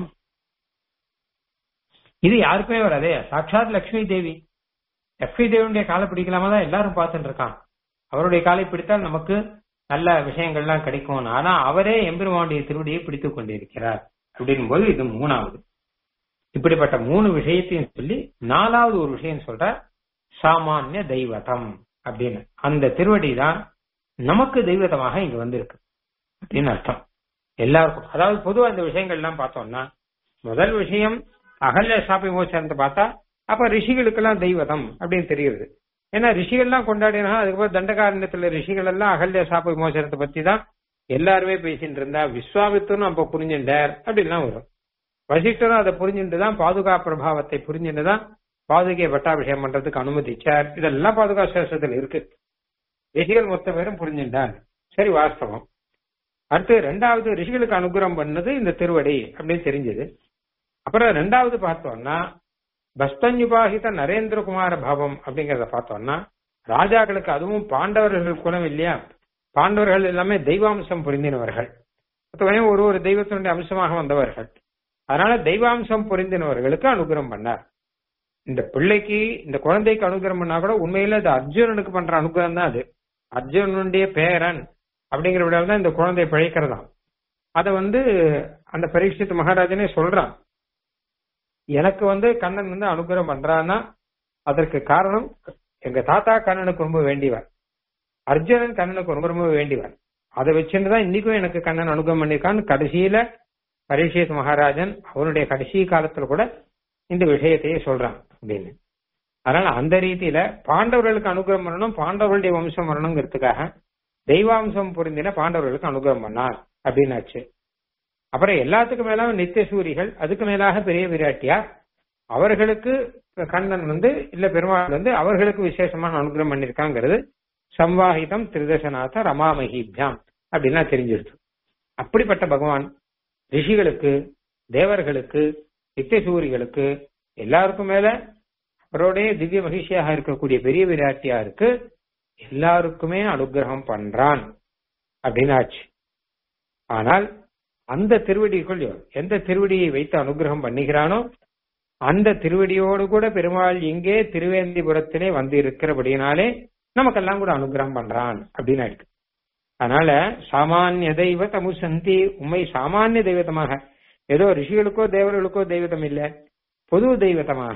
இது யாருக்குமே வராதே சாட்சாத் லட்சுமி தேவி லட்சுமி தேவியுடைய காலை பிடிக்கலாமா தான் எல்லாரும் பார்த்துட்டு இருக்கான் அவருடைய காலை பிடித்தால் நமக்கு நல்ல விஷயங்கள்லாம் கிடைக்கும் ஆனா அவரே எம்பெருமானுடைய திருவடியை பிடித்துக் கொண்டிருக்கிறார் அப்படின் போது இது மூணாவது இப்படிப்பட்ட மூணு விஷயத்தையும் சொல்லி நாலாவது ஒரு விஷயம் சொல்ற சாமானிய தெய்வதம் அப்படின்னு அந்த திருவடி தான் நமக்கு தெய்வதமாக இங்க வந்திருக்கு அப்படின்னு அர்த்தம் எல்லாருக்கும் அதாவது பொதுவா இந்த விஷயங்கள் எல்லாம் பார்த்தோம்னா முதல் விஷயம் அகல்ய சாப்பி மோசனத்தை பார்த்தா அப்ப ரிஷிகளுக்கெல்லாம் தெய்வதம் அப்படின்னு தெரியுது ஏன்னா ரிஷிகள்லாம் கொண்டாடினா அதுக்கப்புறம் தண்டகாரண்யத்துல ரிஷிகள் எல்லாம் அகல்ய சாப்ப விமோசனத்தை பத்தி தான் எல்லாருமே பேசிட்டு இருந்தா விஸ்வாமித்தனும் அப்ப புரிஞ்சுட்டார் அப்படின்லாம் வரும் வசிஷ்டரும் அதை புரிஞ்சுட்டு தான் பாதுகா பிரபாவத்தை புரிஞ்சுட்டு தான் பாதுகை பட்டாபிஷேகம் பண்றதுக்கு அனுமதிச்சார் இதெல்லாம் பாதுகா சாஸ்திரத்துல இருக்கு ரிஷிகள் மொத்த பேரும் புரிஞ்சுட்டார் சரி வாஸ்தவம் அடுத்து ரெண்டாவது ரிஷிகளுக்கு அனுகிரகம் பண்ணது இந்த திருவடி அப்படின்னு தெரிஞ்சது அப்புறம் ரெண்டாவது பார்த்தோம்னா பஸ்தஞ்சுபாகித நரேந்திரகுமார பாவம் அப்படிங்கறத பார்த்தோம்னா ராஜாக்களுக்கு அதுவும் பாண்டவர்கள் குலம் இல்லையா பாண்டவர்கள் எல்லாமே தெய்வாம்சம் புரிந்தினவர்கள் மொத்தமே ஒரு ஒரு தெய்வத்தினுடைய அம்சமாக வந்தவர்கள் அதனால தெய்வாம்சம் புரிந்தினவர்களுக்கு அனுகிரகம் பண்ணார் இந்த பிள்ளைக்கு இந்த குழந்தைக்கு அனுகிரகம் பண்ணா கூட உண்மையில அது அர்ஜுனனுக்கு பண்ற அனுகிரகம் தான் அது அர்ஜுனனுடைய பேரன் அப்படிங்கிற விட தான் இந்த குழந்தை பிழைக்கிறதாம் அத வந்து அந்த பரீட்சித் மகாராஜனே சொல்றான் எனக்கு வந்து கண்ணன் வந்து அனுகிரகம் பண்றான்னா அதற்கு காரணம் எங்க தாத்தா கண்ணனுக்கு ரொம்ப வேண்டியவர் அர்ஜுனன் கண்ணனுக்கு ரொம்ப ரொம்ப வேண்டியவர் அதை வச்சுட்டு தான் இன்னைக்கும் எனக்கு கண்ணன் அனுகிரகம் பண்ணியிருக்கான்னு கடைசியில பரீட்சித் மகாராஜன் அவருடைய கடைசி காலத்துல கூட இந்த விஷயத்தையே சொல்றான் அப்படின்னு அதனால அந்த ரீதியில பாண்டவர்களுக்கு அனுகிரகம் பண்ணணும் பாண்டவர்களுடைய வம்சம் வரணுங்கிறதுக்காக தெய்வாம்சம் பொருந்தின பாண்டவர்களுக்கு அனுகிரகம் பண்ணார் அப்படின்னாச்சு அப்புறம் எல்லாத்துக்கும் மேலாக நித்திய சூரிகள் அதுக்கு மேலாக பெரிய விராட்டியார் அவர்களுக்கு கண்ணன் வந்து இல்ல பெருமாள் வந்து அவர்களுக்கு விசேஷமான அனுகிரகம் பண்ணிருக்காங்கிறது சம்வாகிதம் திருதசநாத ரமாமகிபியாம் அப்படின்னா தெரிஞ்சிருச்சு அப்படிப்பட்ட பகவான் ரிஷிகளுக்கு தேவர்களுக்கு நித்தியசூரிகளுக்கு எல்லாருக்கும் மேல அவருடைய திவ்ய மகிழ்ச்சியாக இருக்கக்கூடிய பெரிய விராட்டியாருக்கு எல்லாருக்குமே அனுகிரகம் பண்றான் அப்படின்னு ஆச்சு ஆனால் அந்த திருவடிக்குள் எந்த திருவடியை வைத்து அனுகிரகம் பண்ணுகிறானோ அந்த திருவடியோடு கூட பெருமாள் எங்கே திருவேந்திபுரத்திலே வந்து இருக்கிறபடினாலே நமக்கெல்லாம் கூட அனுகிரகம் பண்றான் அப்படின்னு இருக்கு அதனால சாமானிய தெய்வ தமுசந்தி உண்மை சாமானிய தெய்வத்தமாக ஏதோ ரிஷிகளுக்கோ தேவர்களுக்கோ தெய்வத்தம் இல்ல பொது தெய்வத்தமாக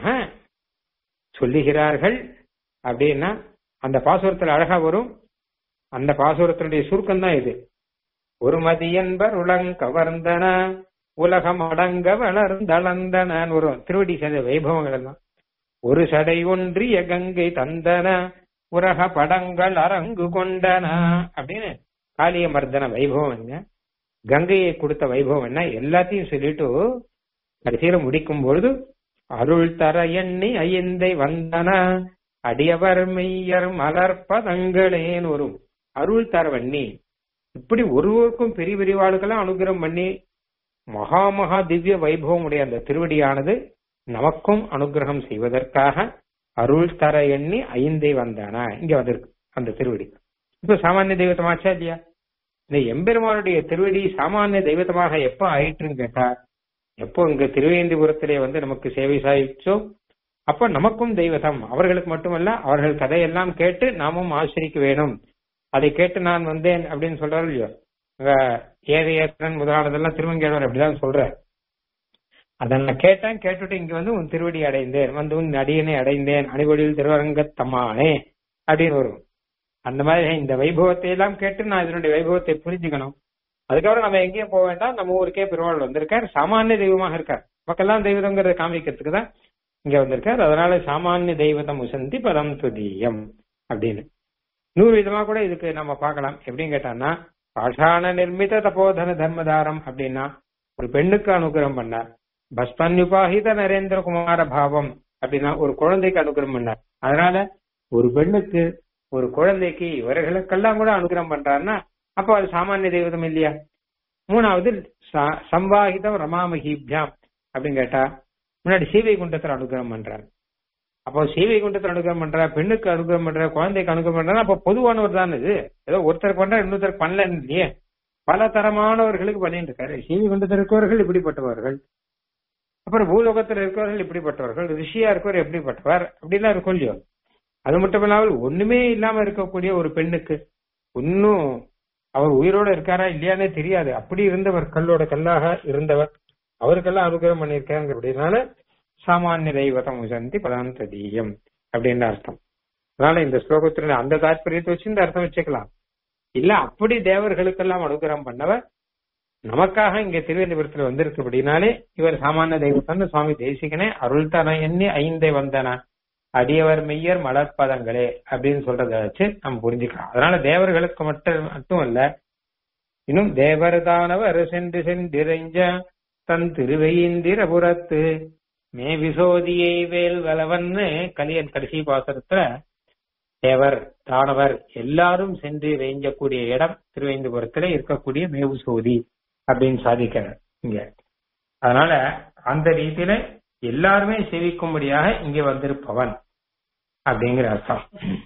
சொல்லுகிறார்கள் அப்படின்னா அந்த பாசுரத்துல அழகா வரும் அந்த பாசுரத்தினுடைய சுருக்கம் தான் இது ஒரு மதியன்பர் உலங்கவர்ந்தன உலகம் அடங்க வளர்ந்தளந்தன வரும் திருவடி செய்த வைபவங்கள் எல்லாம் ஒரு சடை ஒன்றிய கங்கை தந்தன உலக படங்கள் அரங்கு கொண்டன அப்படின்னு காளிய மர்தன வைபவம் என்ன கங்கையை கொடுத்த வைபவம் என்ன எல்லாத்தையும் சொல்லிட்டு கடைசியில முடிக்கும் பொழுது அருள் தர எண்ணி ஐயந்தை வந்தன அடியவர் மெய்யர் மலர்பதங்களேன்னு வரும் அருள் தர வண்ணி இப்படி ஒருவருக்கும் பெரிய பெரியவாளுக்கெல்லாம் அனுகிரகம் பண்ணி மகா மகா திவ்ய வைபவம் உடைய அந்த திருவடியானது நமக்கும் அனுகிரகம் செய்வதற்காக அருள் தர எண்ணி ஐந்தை வந்தானா இங்க வந்திருக்கு அந்த திருவடி இப்ப சாமானிய தெய்வத்தமாச்சா இல்லையா இந்த எம்பெருமானுடைய திருவடி சாமானிய தெய்வத்தமாக எப்ப ஆயிற்றுன்னு கேட்டா எப்போ இங்க திருவேந்திபுரத்திலே வந்து நமக்கு சேவை சாயிச்சோ அப்ப நமக்கும் தெய்வதம் அவர்களுக்கு மட்டுமல்ல அவர்கள் கதையெல்லாம் கேட்டு நாமும் ஆசிரிக்க வேணும் அதை கேட்டு நான் வந்தேன் அப்படின்னு சொல்றாரு இல்லையோ ஏதையேற்றன் முதலானதெல்லாம் திருவங்கேடவர் அப்படிதான் சொல்ற அதை நான் கேட்டேன் கேட்டுட்டு இங்க வந்து உன் திருவடி அடைந்தேன் வந்து உன் அடியனை அடைந்தேன் அணிவொழியில் திருவரங்கத்தம்மானே அப்படின்னு வரும் அந்த மாதிரி இந்த வைபவத்தை எல்லாம் கேட்டு நான் இதனுடைய வைபவத்தை புரிஞ்சுக்கணும் அதுக்கப்புறம் நம்ம எங்கேயும் போக வேண்டாம் நம்ம ஊருக்கே பெருமாள் வந்திருக்கார் சாமானிய தெய்வமாக இருக்கார் மக்கள்லாம் தெய்வதங்கிறத காமிக்கிறதுக்கு தான் இங்க வந்திருக்கார் அதனால சாமானிய தெய்வதம் உசந்தி பரம் துதியம் அப்படின்னு நூறு விதமா கூட இதுக்கு நம்ம பார்க்கலாம் எப்படின்னு கேட்டான்னா பாஷாண நிர்மித தபோதன தர்மதாரம் அப்படின்னா ஒரு பெண்ணுக்கு அனுகிரகம் பண்ணார் பஸ்பன்யுபாகித நரேந்திரகுமார பாவம் அப்படின்னா ஒரு குழந்தைக்கு அனுகிரகம் பண்ணார் அதனால ஒரு பெண்ணுக்கு ஒரு குழந்தைக்கு இவர்களுக்கெல்லாம் கூட அனுகிரகம் பண்றாருன்னா அப்போ அது சாமானிய தெய்வதம் இல்லையா மூணாவது சம்பாகிதம் ரமாமகிபியாம் அப்படின்னு கேட்டா முன்னாடி சீவை குண்டத்தில் அனுகிரகம் பண்றாரு அப்போ சீவை குண்டத்தில் அனுகிரகம் பண்ற பெண்ணுக்கு அனுகிரகம் பண்ற குழந்தைக்கு அனுகிரகம் பண்றா அப்போ பொதுவானவர் தான் இது ஏதோ ஒருத்தர் பண்ற இன்னொருத்தர் பண்ணல இல்லையே பல தரமானவர்களுக்கு பண்ணிட்டு இருக்காரு சீவை குண்டத்தில் இருக்கவர்கள் இப்படிப்பட்டவர்கள் அப்புறம் பூலோகத்தில் இருக்கிறவர்கள் இப்படிப்பட்டவர்கள் ரிஷியா இருக்கவர் எப்படிப்பட்டவர் அப்படிலாம் இருக்கும் இல்லையோ அது மட்டும் இல்லாமல் ஒண்ணுமே இல்லாம இருக்கக்கூடிய ஒரு பெண்ணுக்கு இன்னும் அவர் உயிரோட இருக்காரா இல்லையானே தெரியாது அப்படி இருந்தவர் கல்லோட கல்லாக இருந்தவர் அவருக்கெல்லாம் அனுகிரகம் பண்ணியிருக்காங்க அப்படின்னால சாமானிய தெய்வதம் உசந்தி பதாந்ததீயம் அப்படின்னு அர்த்தம் அதனால இந்த ஸ்லோகத்துல அந்த தாற்பயத்தை வச்சு இந்த அர்த்தம் வச்சுக்கலாம் இல்ல அப்படி தேவர்களுக்கெல்லாம் அனுகிரகம் பண்ணவர் நமக்காக இங்க திருவேந்திபுரத்துல வந்திருக்கு அப்படின்னாலே இவர் சாமானிய தெய்வத்தன்னு சுவாமி தேசிகனே அருள் தன எண்ணி ஐந்தை வந்தன அடியவர் மெய்யர் மலர்பதங்களே அப்படின்னு சொல்றத வச்சு நம்ம புரிஞ்சுக்கலாம் அதனால தேவர்களுக்கு மட்டும் மட்டும் அல்ல இன்னும் தேவர்தானவர் சென்று சென்றிரைஞ்ச தன் தேவர் தானவர் எல்லாரும் சென்று வேஞ்சக்கூடிய இடம் திருவேந்தபுரத்துல இருக்கக்கூடிய மேவு சோதி அப்படின்னு சாதிக்கிறார் இங்க அதனால அந்த ரீதியில எல்லாருமே சேவிக்கும்படியாக இங்க வந்திருப்பவன் அப்படிங்கிற அர்த்தம்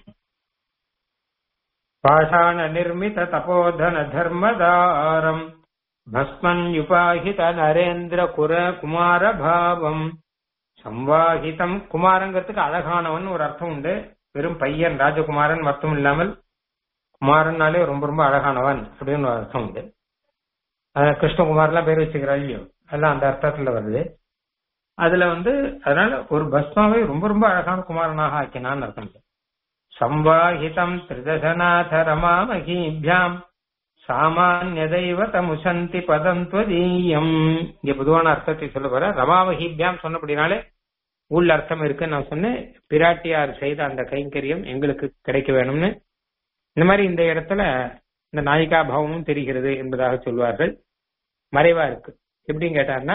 பாஷாண நிர்மித தபோதன தர்மதாரம் பஸ்மன்யுபாஹித நரேந்திர குர குமார பாவம் சம்வாகிதம் குமாரங்கிறதுக்கு அழகானவன் ஒரு அர்த்தம் உண்டு வெறும் பையன் ராஜகுமாரன் மட்டும் இல்லாமல் குமாரன்னாலே ரொம்ப ரொம்ப அழகானவன் அப்படின்னு ஒரு அர்த்தம் உண்டு அஹ் கிருஷ்ணகுமார்லாம் பேர் வச்சுக்கிறாள் இல்லையோ எல்லாம் அந்த அர்த்தத்துல வருது அதுல வந்து அதனால ஒரு பஸ்மாவை ரொம்ப ரொம்ப அழகான குமாரனாக ஆக்கினான்னு அர்த்தம் உண்டு. சம்வாஹிதம் திரிதசநாத ரமாமகீபியாம் சாமானிய தெய்வதமுசந்தி பதம் துவதீயம் இங்க பொதுவான அர்த்தத்தை சொல்ல போற ரமாமகீபியாம் சொன்னபடினாலே உள்ள அர்த்தம் இருக்குன்னு நான் சொன்னேன் பிராட்டியார் செய்த அந்த கைங்கரியம் எங்களுக்கு கிடைக்க வேணும்னு இந்த மாதிரி இந்த இடத்துல இந்த நாயிகா பாவமும் தெரிகிறது என்பதாக சொல்வார்கள் மறைவா இருக்கு எப்படின்னு கேட்டார்னா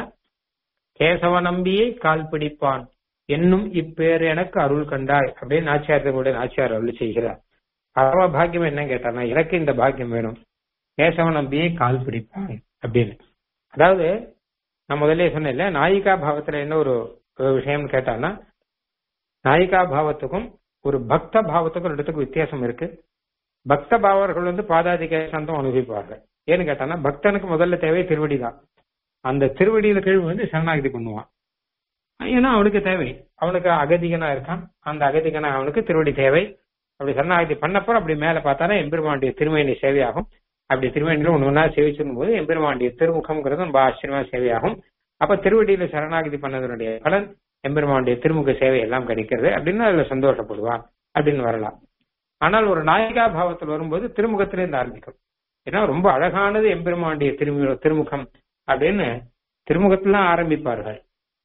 கேசவ நம்பியை கால் பிடிப்பான் என்னும் இப்பேர் எனக்கு அருள் கண்டாய் அப்படின்னு நாச்சியார் நாச்சியார் அருள் செய்கிறார் பரம பாக்கியம் என்ன கேட்டார்னா எனக்கு இந்த பாக்கியம் வேணும் கேசவ நம்பியை கால் பிடிப்பான் அப்படின்னு அதாவது நான் முதல்ல சொன்னேன்ல நாயிகா பாவத்துல என்ன ஒரு ஒரு விஷயம்னு கேட்டான்னா நாயிகா பாவத்துக்கும் ஒரு பக்த பாவத்துக்கும் ரெண்டுத்துக்கும் வித்தியாசம் இருக்கு பக்த பாவர்கள் வந்து பாதாதி கேசந்தம் அனுபவிப்பார்கள் ஏன்னு கேட்டான்னா பக்தனுக்கு முதல்ல தேவை திருவடி தான் அந்த திருவடியில கீழ் வந்து சரணாகதி பண்ணுவான் ஏன்னா அவனுக்கு தேவை அவனுக்கு அகதிகனா இருக்கான் அந்த அகதிகனா அவனுக்கு திருவடி தேவை அப்படி சரணாகதி பண்ணப்பறம் அப்படி மேல பார்த்தானா எம்பெருமாண்டிய திருமேனி சேவையாகும் அப்படி திருமேனில ஒண்ணு ஒன்னா சேவிச்சிடும் போது எம்பெருமாண்டிய திருமுகம்ங்கிறது ரொம்ப ஆச்சரியமா சேவையாகும் அப்ப திருவடியில சரணாகதி பண்ணதனுடைய பலன் எம்பெருமானுடைய திருமுக சேவை எல்லாம் கிடைக்கிறது அப்படின்னு அதுல சந்தோஷப்படுவான் அப்படின்னு வரலாம் ஆனால் ஒரு நாயகா பாவத்தில் வரும்போது திருமுகத்திலிருந்து ஆரம்பிக்கும் ஏன்னா ரொம்ப அழகானது எம்பெருமானுடைய திருமு திருமுகம் அப்படின்னு திருமுகத்துல ஆரம்பிப்பார்கள்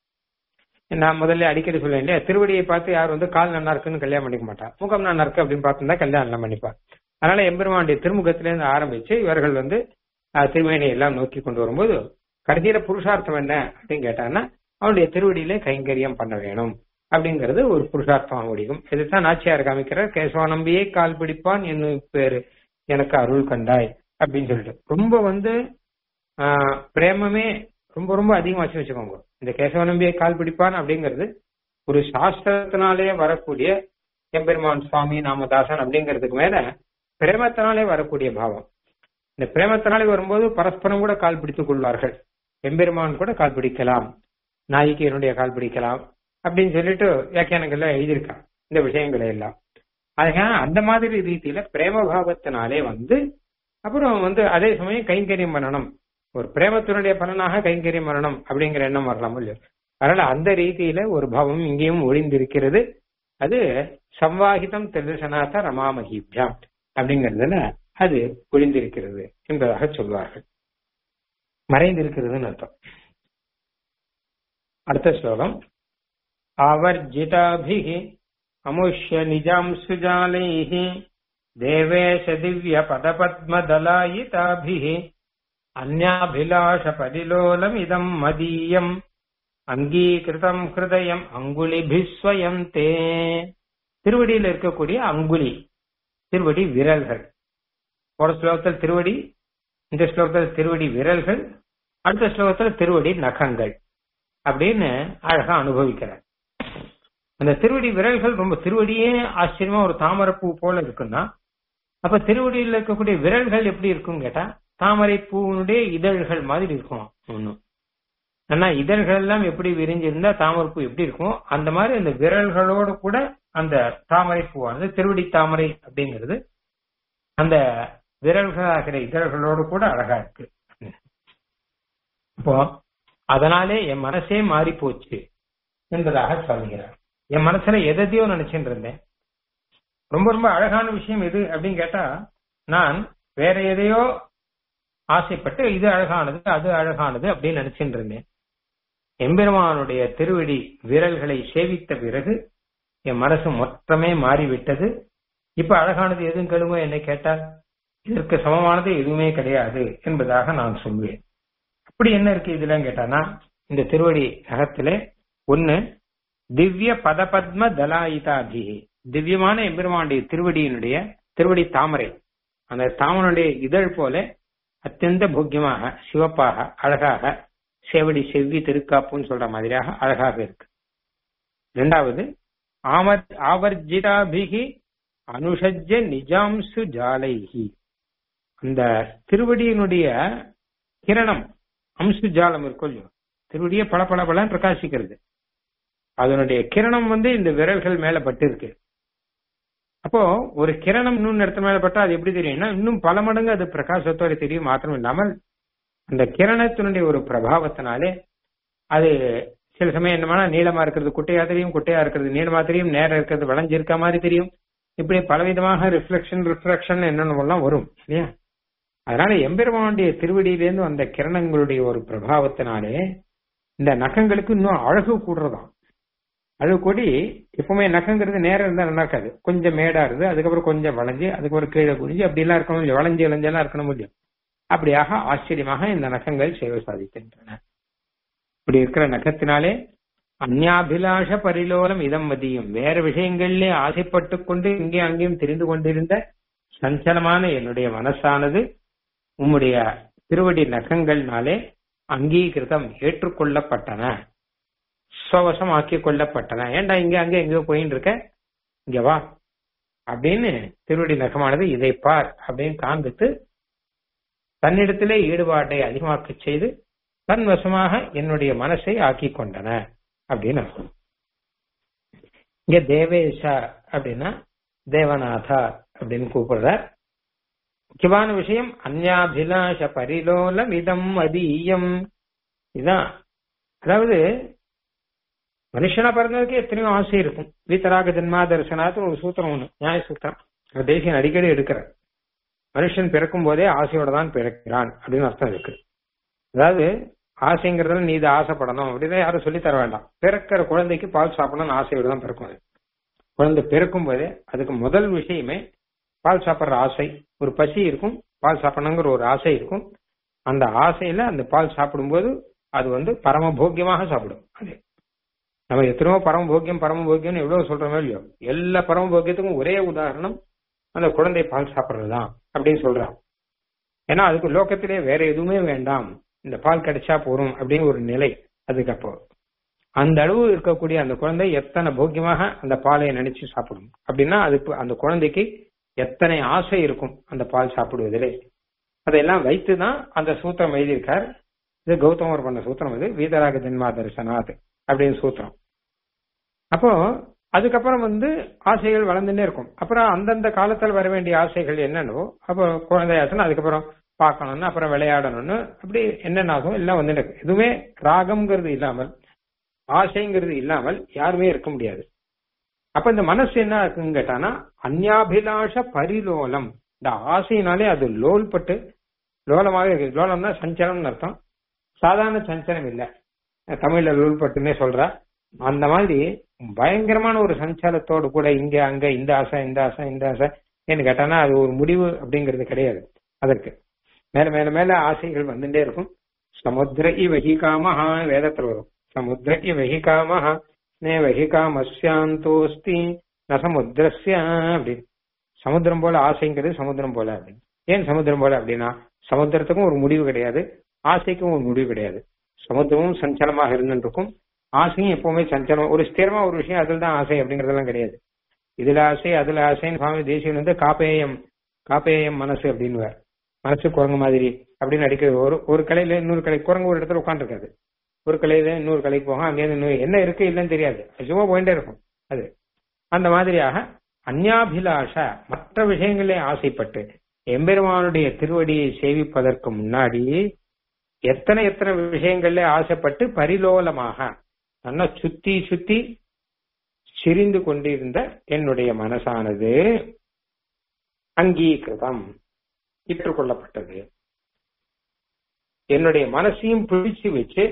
நான் முதல்ல அடிக்கடி சொல்லுவேன் இல்லையா திருவடியை பார்த்து யார் வந்து கால் நல்லா இருக்குன்னு கல்யாணம் பண்ணிக்க மாட்டா முகம் நல்லா இருக்கு அப்படின்னு பார்த்துருந்தா கல்யாணம் எல்லாம் பண்ணிப்பார் அதனால எம்பெருமானுடைய திருமுகத்திலிருந்து ஆரம்பிச்சு இவர்கள் வந்து அஹ், திருமேனியை எல்லாம் நோக்கி கொண்டு வரும்போது கடைசியில புருஷார்த்தம் என்ன அப்படின்னு கேட்டாங்கன்னா அவனுடைய திருவடியிலே கைங்கரியம் பண்ண வேணும் அப்படிங்கிறது ஒரு புருஷார்த்தமாக முடியும் இதுதான் நாச்சியார் காமிக்கிறார் கேசவ நம்பியே கால் பிடிப்பான் என்னும் பேரு எனக்கு அருள் கண்டாய் அப்படின்னு சொல்லிட்டு ரொம்ப வந்து ஆஹ், பிரேமமே ரொம்ப ரொம்ப அதிகமாச்சு வச்சுக்கோங்க இந்த கேசவ நம்பியை கால் பிடிப்பான் அப்படிங்கிறது ஒரு சாஸ்திரத்தினாலே வரக்கூடிய எம்பெருமான் சுவாமி நாமதாசன் அப்படிங்கிறதுக்கு மேல பிரேமத்தினாலே வரக்கூடிய பாவம் இந்த பிரேமத்தினாலே வரும்போது பரஸ்பரம் கூட கால் பிடித்துக் கொள்வார்கள் எம்பெருமான் கூட கால் பிடிக்கலாம் நாயிகையனுடைய கால் பிடிக்கலாம் அப்படின்னு சொல்லிட்டு வியாக்கியானங்கள்ல எழுதியிருக்கான் இந்த விஷயங்களை எல்லாம் அதனால அந்த மாதிரி ரீதியில பிரேம பாவத்தினாலே வந்து அப்புறம் வந்து அதே சமயம் கைங்கரியம் பண்ணணும் ஒரு பிரேமத்தினுடைய பலனாக கைங்கரியம் பண்ணணும் அப்படிங்கிற எண்ணம் வரலாம் இல்லையோ அதனால அந்த ரீதியில ஒரு பாவம் இங்கேயும் ஒளிந்திருக்கிறது அது சம்வாகிதம் திருதசனாத ரமாமகிபியாம் அப்படிங்கிறதுல அது ஒளிந்திருக்கிறது என்பதாக சொல்வார்கள் மறைந்திருக்கிறதுன்னு அர்த்தம் அடுத்த ஸ்லோகம் ஆவர்ஜிதாபிः அமுஷ்ய நிஜாம் சுஜாலைः தேவேஷ திவ்ய பதபத்மதலாயிதாபிः அந்யாபிலாஷ பரிலோலமிதம் மதீயம் அங்கீகிருதம் ஹிருதயம் அங்குலிபிஸ்வயம் தே திருவடியில் இருக்கக்கூடிய அங்குலி திருவடி விரல்கள் ஒரு ஸ்லோகத்தில் திருவடி இந்த ஸ்லோகத்தில் திருவடி விரல்கள் அடுத்த ஸ்லோகத்தில் திருவடி நகங்கள் அப்படின்னு அழகா அனுபவிக்கிறார் அந்த திருவடி விரல்கள் ரொம்ப திருவடியே ஆச்சரியமா ஒரு தாமரைப்பூ போல இருக்குன்னா அப்ப திருவடியில் இருக்கக்கூடிய விரல்கள் எப்படி இருக்கும் கேட்டா தாமரை பூவினுடைய இதழ்கள் மாதிரி இருக்கும் ஒண்ணும் ஆனா இதழ்கள் எல்லாம் எப்படி விரிஞ்சிருந்தா தாமரைப்பூ எப்படி இருக்கும் அந்த மாதிரி அந்த விரல்களோடு கூட அந்த தாமரை பூவானது திருவடி தாமரை அப்படிங்கிறது அந்த விரல்களாகிற இதழ்களோடு கூட அழகா இருக்கு இப்போ அதனாலே என் மனசே மாறி போச்சு என்பதாக சொல்கிறார் என் மனசுல எதையோ நினைச்சுட்டு இருந்தேன் ரொம்ப ரொம்ப அழகான விஷயம் எது அப்படின்னு கேட்டா நான் வேற எதையோ ஆசைப்பட்டு இது அழகானது அது அழகானது அப்படின்னு நினைச்சுட்டு இருந்தேன் எம்பெருமானுடைய திருவடி விரல்களை சேவித்த பிறகு என் மனசு மொத்தமே மாறிவிட்டது இப்ப அழகானது எதுவும் கெடுமோ என்னை கேட்டால் இதற்கு சமமானது எதுவுமே கிடையாது என்பதாக நான் சொல்வேன் அப்படி என்ன இருக்கு இதுல கேட்டானா இந்த திருவடி நகத்திலே ஒண்ணு திவ்ய பதபத்ம தலாயிதாபிகி திவ்யமான எம்பெருமானுடைய திருவடியினுடைய திருவடி தாமரை அந்த தாமனுடைய இதழ் போல அத்தியந்த போக்கியமாக சிவப்பாக அழகாக சேவடி செவ்வி திருக்காப்புன்னு சொல்ற மாதிரியாக அழகாக இருக்கு இரண்டாவது ஆமர் ஆவர்ஜிதாபிகி அனுஷஜ்ய நிஜாம்சு ஜாலைஹி அந்த திருவடியினுடைய கிரணம் அம்சு ஜாலம் இருக்கும் இல்லையோ திருவடியே பல பல பலன்னு பிரகாசிக்கிறது அதனுடைய கிரணம் வந்து இந்த விரல்கள் மேல பட்டு இருக்கு அப்போ ஒரு கிரணம் இன்னொன்னு இடத்து மேல பட்டா அது எப்படி தெரியும்னா இன்னும் பல மடங்கு அது பிரகாசத்தோட தெரியும் மாத்திரம் இல்லாமல் அந்த கிரணத்தினுடைய ஒரு பிரபாவத்தினாலே அது சில சமயம் என்னமான நீளமா இருக்கிறது குட்டையா தெரியும் குட்டையா இருக்கிறது நீளமா தெரியும் நேரம் இருக்கிறது வளைஞ்சிருக்க மாதிரி தெரியும் இப்படி பலவிதமாக ரிஃப்ளெக்ஷன் ரிஃப்ளெக்ஷன் என்னென்னலாம் வரும் இல்லையா அதனால எம்பெருமானுடைய திருவடியிலேருந்து வந்த கிரணங்களுடைய ஒரு பிரபாவத்தினாலே இந்த நகங்களுக்கு இன்னும் அழகு கூடுறதாம் அழகு கூடி எப்பவுமே நகங்கிறது நேரம் இருந்தா நல்லா இருக்காது கொஞ்சம் மேடா இருந்து அதுக்கப்புறம் கொஞ்சம் வளைஞ்சு அதுக்கப்புறம் கீழே குடிஞ்சு அப்படி எல்லாம் இருக்கணும் இல்லையா வளைஞ்சு இளைஞ்செல்லாம் இருக்கணும் முடியும் அப்படியாக ஆச்சரியமாக இந்த நகங்கள் சேவை சாதிக்கின்றன இப்படி இருக்கிற நகத்தினாலே அந்யாபிலாஷ பரிலோலம் இதம் மதியும் வேற விஷயங்களிலே ஆசைப்பட்டு கொண்டு இங்கே அங்கேயும் தெரிந்து கொண்டிருந்த சஞ்சலமான என்னுடைய மனசானது உம்முடைய திருவடி நகங்கள்னாலே அங்கீகிருதம் ஏற்றுக்கொள்ளப்பட்டன சுவசம் ஆக்கி கொள்ளப்பட்டன ஏன்டா இங்க அங்க எங்கேயோ போயின்னு இருக்க இங்க வா அப்படின்னு திருவடி நகமானது இதை பார் அப்படின்னு காண்பித்து தன்னிடத்திலே ஈடுபாட்டை அதிகமாக்க செய்து தன் வசமாக என்னுடைய மனசை ஆக்கி கொண்டன அப்படின்னு அர்த்தம் இங்க தேவேஷா அப்படின்னா தேவநாதா அப்படின்னு கூப்பிடுறார் முக்கியமான விஷயம் அந்யாபிலாஷ பரிலோலம் இதம் அதீயம் இதான் அதாவது மனுஷனா பிறந்ததுக்கு எத்தனையோ ஆசை இருக்கும் வீத்தராக ஜென்மா தரிசனாத்து ஒரு சூத்திரம் ஒண்ணு நியாய சூத்திரம் தேசியன் அடிக்கடி எடுக்கிற மனுஷன் பிறக்கும் போதே ஆசையோட தான் பிறக்கிறான் அப்படின்னு அர்த்தம் இருக்கு அதாவது ஆசைங்கிறதுல நீ இதை ஆசைப்படணும் அப்படின்னு யாரும் சொல்லி தர வேண்டாம் பிறக்கிற குழந்தைக்கு பால் சாப்பிடணும்னு ஆசையோட தான் பிறக்கும் அது குழந்தை பிறக்கும் போதே அதுக்கு முதல் விஷயமே பால் சாப்பிட்ற ஆசை ஒரு பசி இருக்கும் பால் சாப்பிடணுங்கிற ஒரு ஆசை இருக்கும் அந்த ஆசையில அந்த பால் சாப்பிடும்போது அது வந்து பரமபோக்கியமாக சாப்பிடும் அது நம்ம எத்தனையோ பரமபோக்கியம் பரமபோக்கியம்னு எவ்வளவு சொல்றோமோ இல்லையோ எல்லா பரமபோக்கியத்துக்கும் ஒரே உதாரணம் அந்த குழந்தை பால் சாப்பிட்றதுதான் அப்படின்னு சொல்றான் ஏன்னா அதுக்கு லோகத்திலே வேற எதுவுமே வேண்டாம் இந்த பால் கிடைச்சா போறோம் அப்படின்னு ஒரு நிலை அதுக்கப்புறம் அந்த அளவு இருக்கக்கூடிய அந்த குழந்தை எத்தனை போக்கியமாக அந்த பாலை நினைச்சு சாப்பிடும் அப்படின்னா அதுக்கு அந்த குழந்தைக்கு எத்தனை ஆசை இருக்கும் அந்த பால் சாப்பிடுவதிலே அதையெல்லாம் வைத்துதான் அந்த சூத்திரம் எழுதியிருக்கார் இது கௌதமர் பண்ண சூத்திரம் இது வீதராக ஜென்மா தரிசனாத் அப்படின்னு சூத்திரம் அப்போ அதுக்கப்புறம் வந்து ஆசைகள் வளர்ந்துட்டே இருக்கும் அப்புறம் அந்தந்த காலத்தில் வர வேண்டிய ஆசைகள் என்னென்னவோ அப்போ குழந்தை ஆசைன்னு அதுக்கப்புறம் பார்க்கணும்னு அப்புறம் விளையாடணும்னு அப்படி என்னென்ன ஆகும் எல்லாம் வந்துட்டு இருக்கு எதுவுமே ராகம்ங்கிறது இல்லாமல் ஆசைங்கிறது இல்லாமல் யாருமே இருக்க முடியாது அப்ப இந்த மனசு என்ன இருக்குன்னு கேட்டானா அந்யாபிலாஷ பரிலோலம் இந்த ஆசையினாலே அது லோல்பட்டு லோலமாக இருக்கு லோலம்னா சஞ்சலம்னு அர்த்தம் சாதாரண சஞ்சலம் இல்ல தமிழ்ல லோல்பட்டுன்னே சொல்றா அந்த மாதிரி பயங்கரமான ஒரு சஞ்சலத்தோடு கூட இங்க அங்க இந்த ஆசை இந்த ஆசை இந்த ஆசை ஏன்னு கேட்டானா அது ஒரு முடிவு அப்படிங்கிறது கிடையாது அதற்கு மேல மேல மேல ஆசைகள் வந்துட்டே இருக்கும் சமுத்திர இவகிகாமஹா வேதத்தில் வரும் சமுத்திர இவகிகாமஹா நே வகிகாமஸ்யாந்தோஸ்தி ந சமுத்திரஸ்ய அப்படின்னு சமுத்திரம் போல ஆசைங்கிறது சமுத்திரம் போல அப்படின்னு ஏன் சமுத்திரம் போல அப்படின்னா சமுத்திரத்துக்கும் ஒரு முடிவு கிடையாது ஆசைக்கும் ஒரு முடிவு கிடையாது சமுத்திரமும் சஞ்சலமாக இருந்துருக்கும் ஆசையும் எப்பவுமே சஞ்சலம் ஒரு ஸ்திரமா ஒரு விஷயம் அதில் தான் ஆசை அப்படிங்கறதெல்லாம் கிடையாது இதுல ஆசை அதுல ஆசைன்னு சுவாமி தேசியன் வந்து காப்பேயம் காப்பேயம் மனசு அப்படின்னுவார் மனசு குரங்கு மாதிரி அப்படின்னு அடிக்கிறது ஒரு ஒரு கலையில இன்னொரு கலை குரங்கு ஒரு இடத்துல உட்காந்துருக்காது ஒரு கலையில இன்னொரு கலைக்கு போகும் அங்கேயிருந்து இன்னொரு என்ன இருக்கு இல்லைன்னு தெரியாது சும்மா போயிட்டே இருக்கும் அது அந்த மாதிரியாக அந்யாபிலாஷ மற்ற விஷயங்களே ஆசைப்பட்டு எம்பெருமானுடைய திருவடியை சேவிப்பதற்கு முன்னாடி எத்தனை எத்தனை விஷயங்கள்ல ஆசைப்பட்டு பரிலோலமாக நல்லா சுத்தி சுத்தி சிரிந்து கொண்டிருந்த என்னுடைய மனசானது அங்கீகிருதம் ஏற்றுக்கொள்ளப்பட்டது என்னுடைய மனசையும் பிடிச்சு வச்சு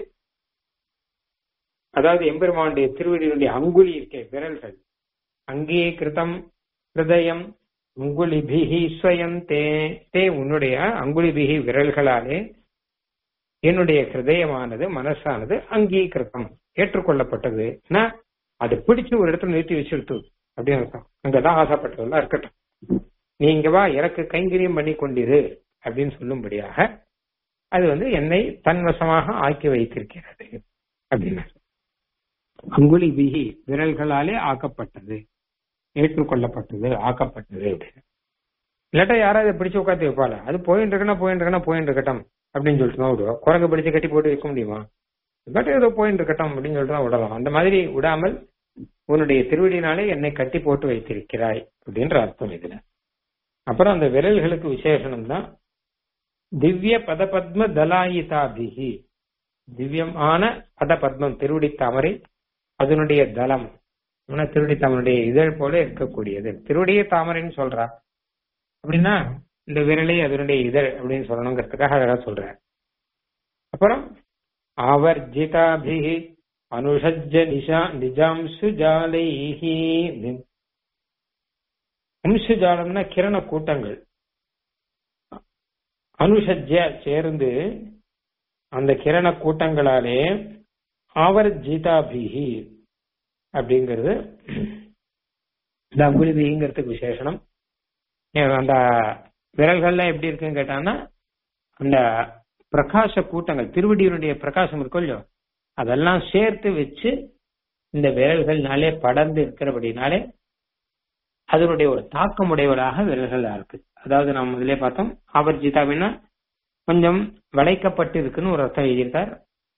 அதாவது எம்பெருமானுடைய திருவடியுடைய அங்குலி இருக்கே விரல்கள் அங்கீகிருதம் ஹிருதயம் அங்குலிபிகி ஸ்வயம் தே தே உன்னுடைய அங்குலிபிகி விரல்களாலே என்னுடைய ஹிருதயமானது மனசானது அங்கீகிருத்தம் ஏற்றுக்கொள்ளப்பட்டது அது பிடிச்சு ஒரு இடத்துல நிறுத்தி வச்சிருத்து அப்படின்னு அர்த்தம் அங்கதான் ஆசைப்பட்டதெல்லாம் இருக்கட்டும் நீங்க வா எனக்கு கைங்கரியம் பண்ணி கொண்டிரு அப்படின்னு சொல்லும்படியாக அது வந்து என்னை தன்வசமாக ஆக்கி வைத்திருக்கிறது அப்படின்னு அங்குலி விகி விரல்களாலே ஆக்கப்பட்டது ஏற்றுக்கொள்ளப்பட்டது ஆக்கப்பட்டது அப்படின்னு இல்லாட்டா யாராவது பிடிச்சு உட்காந்து வைப்பாள அது போயிட்டு இருக்கனா போயிட்டு இருக்கனா போயிட்டு இருக்கட்டும் அப்படின்னு சொல்லிட்டு தான் விடுவோம் குரங்கு பிடிச்சு கட்டி போட்டு வைக்க முடியுமா பட் ஏதோ போயிட்டு இருக்கட்டும் அப்படின்னு சொல்லிட்டு தான் விடலாம் அந்த மாதிரி விடாமல் உன்னுடைய திருவடினாலே என்னை கட்டி போட்டு வைத்திருக்கிறாய் அப்படின்ற அர்த்தம் இதுல அப்புறம் அந்த விரல்களுக்கு விசேஷனம் தான் திவ்ய பதபத்ம தலாயிதாபிகி திவ்யமான பதபத்மம் திருவடி தாமரை அதனுடைய தலம் திருவடி தாமனுடைய இதழ் போல இருக்கக்கூடியது திருவடிய தாமரைன்னு சொல்றா அப்படின்னா இந்த விரலை அதனுடைய இதழ் அப்படின்னு சொல்லணுங்கிறதுக்காக அதெல்லாம் சொல்றேன் அப்புறம் ஆவர்ஜிதாபிகி அனுஷஜ்ஜ நிஷா நிஜாம்சு ஜாலைஹி அம்சுஜாலம்னா கிரண கூட்டங்கள் அனுஷஜ்ஜ சேர்ந்து அந்த கிரண கூட்டங்களாலே ஆவர் ஜீதாபிகி அப்படிங்கிறது இந்த அங்குலிபிங்கிறதுக்கு விசேஷனம் அந்த விரல்கள்லாம் எப்படி இருக்குன்னு கேட்டான்னா அந்த பிரகாச கூட்டங்கள் திருவடியினுடைய பிரகாசம் இருக்கும் இல்லையோ அதெல்லாம் சேர்த்து வச்சு இந்த விரல்கள்னாலே படர்ந்து இருக்கிறபடினாலே அதனுடைய ஒரு தாக்கமுடையவளாக விரல்கள் இருக்கு அதாவது நாம் முதலே பார்த்தோம் ஆவர்ஜிதா அப்படின்னா கொஞ்சம் வளைக்கப்பட்டு இருக்குன்னு ஒரு அர்த்தம் எழுதியிருக்கார்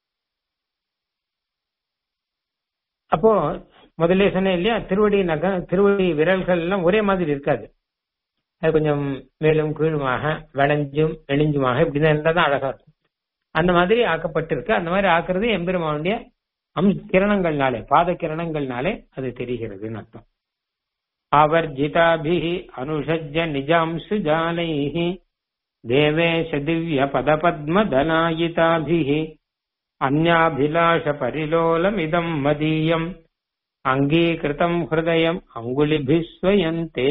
அப்போ முதல்ல சொன்னேன் இல்லையா திருவடி நக திருவடி விரல்கள் எல்லாம் ஒரே மாதிரி இருக்காது அது கொஞ்சம் மேலும் கீழுமாக வளைஞ்சும் நெளிஞ்சுமாக இப்படிதான் இருந்தா தான் அழகா இருக்கும் அந்த மாதிரி ஆக்கப்பட்டிருக்கு அந்த மாதிரி ஆக்குறது எம்பெருமானுடைய அம் கிரணங்கள்னாலே பாத கிரணங்கள்னாலே அது தெரிகிறதுன்னு அர்த்தம் அவர் ஜிதாபிஹி அனுஷஜ்ஜ நிஜாம்சு ஜாலைஹி தேவேஷ திவ்ய பதபத்ம தலாயிதாபிஹி அந்யாபிலாஷ பரிலோலமிதம் மதீயம் அங்கீகிருதம் ஹிருதயம் அங்குலிபிஸ்வயந்தே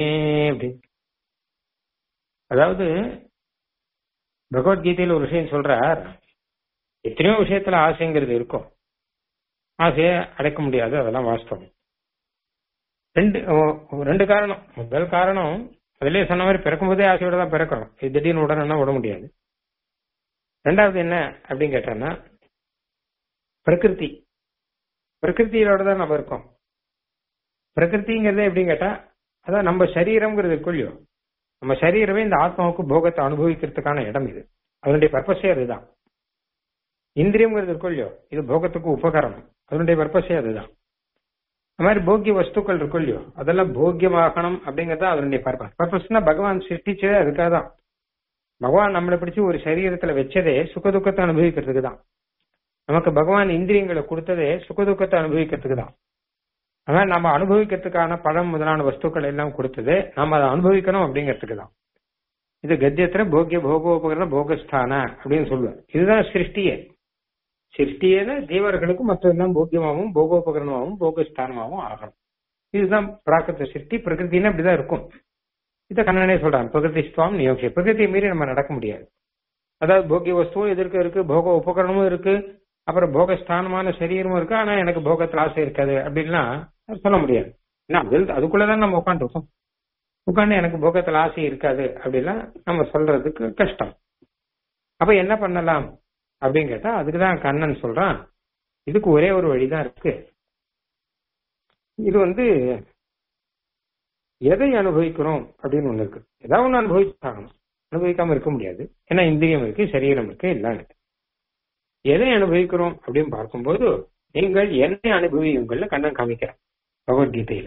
அதாவது பகவத்கீதையில ஒரு விஷயம் சொல்றார் எத்தனையோ விஷயத்துல ஆசைங்கிறது இருக்கும் ஆசையை அடைக்க முடியாது அதெல்லாம் வாஸ்தவம் ரெண்டு ரெண்டு காரணம் முதல் காரணம் அதிலே சொன்ன மாதிரி பிறக்கும் போதே ஆசையோட தான் பிறக்கணும் இது திடீர்னு உடனே விட முடியாது ரெண்டாவது என்ன அப்படின்னு கேட்டோம்னா பிரகிருதி பிரகிருத்தியோட தான் நம்ம இருக்கோம் பிரகிருதிங்கிறதே எப்படின்னு கேட்டா அதான் நம்ம சரீரம்ங்கிறது இருக்கும் இல்லையோ நம்ம சரீரமே இந்த ஆத்மாவுக்கு போகத்தை அனுபவிக்கிறதுக்கான இடம் இது அதனுடைய பர்பஸே அதுதான் இந்திரியம்ங்கிறது இருக்கும் இல்லையோ இது போகத்துக்கு உபகரணம் அதனுடைய பர்பஸே அதுதான் அந்த மாதிரி போக்கிய வஸ்துக்கள் இருக்கும் இல்லையோ அதெல்லாம் போக்கியமாகணும் அப்படிங்கறது அதனுடைய பர்பஸ் பர்பஸ்னா பகவான் சிருஷ்டிச்சதே அதுக்காக தான் பகவான் நம்மளை பிடிச்சி ஒரு சரீரத்துல வச்சதே சுகதுக்கத்தை அனுபவிக்கிறதுக்கு தான் நமக்கு பகவான் இந்திரியங்களை கொடுத்ததே சுகதுக்கத்தை அனுபவிக்கிறதுக்கு தான் அதனால நம்ம அனுபவிக்கிறதுக்கான பழம் முதலான வஸ்துக்கள் எல்லாம் கொடுத்தது நம்ம அதை அனுபவிக்கணும் அப்படிங்கிறதுக்கு தான் இது கத்தியத்துல போக்கிய போகோபகரண போகஸ்தான அப்படின்னு சொல்லுவேன் இதுதான் சிருஷ்டியே சிருஷ்டியேன தேவர்களுக்கு மற்றெல்லாம் போக்கியமாகவும் போகோபகரணமாகவும் போகஸ்தானமாகவும் ஆகணும் இதுதான் பிராகிருத சிருஷ்டி பிரகிருத்தின்னு அப்படிதான் இருக்கும் இதை கண்ணனே சொல்றான் பிரகிருதி ஸ்துவம் நியோகிய பிரகிருதியை மீறி நம்ம நடக்க முடியாது அதாவது போக்கிய வஸ்துவும் எதிர்க்க இருக்கு போக உபகரணமும் இருக்கு அப்புறம் போகஸ்தானமான சரீரமும் இருக்கு ஆனா எனக்கு போகத்துல ஆசை இருக்காது அப்படின்னா சொல்ல முடியாது ஏன்னா அதில் அதுக்குள்ளதான் நம்ம உட்காந்துருக்கோம் உட்காந்து எனக்கு போகத்துல ஆசை இருக்காது அப்படின்னா நம்ம சொல்றதுக்கு கஷ்டம் அப்ப என்ன பண்ணலாம் அப்படின்னு கேட்டா அதுக்குதான் கண்ணன் சொல்றான் இதுக்கு ஒரே ஒரு வழிதான் இருக்கு இது வந்து எதை அனுபவிக்கிறோம் அப்படின்னு ஒண்ணு இருக்கு ஏதாவது ஒண்ணு அனுபவிச்சாகணும் அனுபவிக்காம இருக்க முடியாது ஏன்னா இந்திரியம் இருக்கு சரீரம் இருக்கு எல்லாம் இருக்கு எதை அனுபவிக்கிறோம் அப்படின்னு பார்க்கும்போது நீங்கள் என்னை அனுபவியுங்கள்ல கண்ணன் காமிக்கிறான் பகவத்கீதையில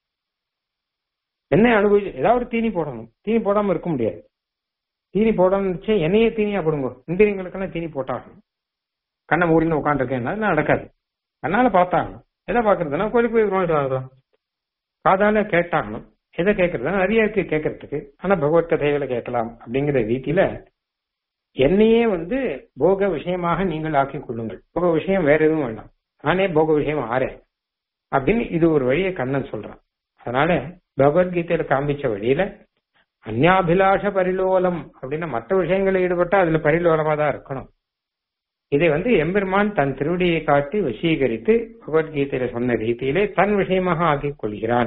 என்னை அனுபவி ஏதாவது ஒரு தீனி போடணும் தீனி போடாம இருக்க முடியாது தீனி போடணும்னு என்னையே தீனியா போடுங்க இந்திரியங்களுக்கெல்லாம் தீனி போட்டாகணும் கண்ணை மூடின்னு உட்காந்துருக்கேன் நடக்காது கண்ணால பார்த்தாகணும் எதை பாக்குறதுன்னா கோயிலுக்கு போய் வாழ்றோம் காதால கேட்டாகணும் எதை கேட்கறதுனா நிறைய இருக்கு கேட்கறதுக்கு ஆனா பகவத் கதைகளை கேட்கலாம் அப்படிங்கிற ரீதியில என்னையே வந்து போக விஷயமாக நீங்கள் ஆக்கிக் கொள்ளுங்கள் போக விஷயம் வேற எதுவும் வேண்டாம் நானே போக விஷயம் ஆறேன் அப்படின்னு இது ஒரு வழியை கண்ணன் சொல்றான் அதனால பகவத்கீதையில காமிச்ச வழியில அந்யாபிலாஷ பரிலோலம் அப்படின்னா மற்ற விஷயங்களில் ஈடுபட்டா அதுல பரிலோலமா தான் இருக்கணும் இதை வந்து எம்பெருமான் தன் திருவடியை காட்டி வசீகரித்து பகவத்கீதையில சொன்ன ரீதியிலே தன் விஷயமாக ஆக்கிக் கொள்கிறான்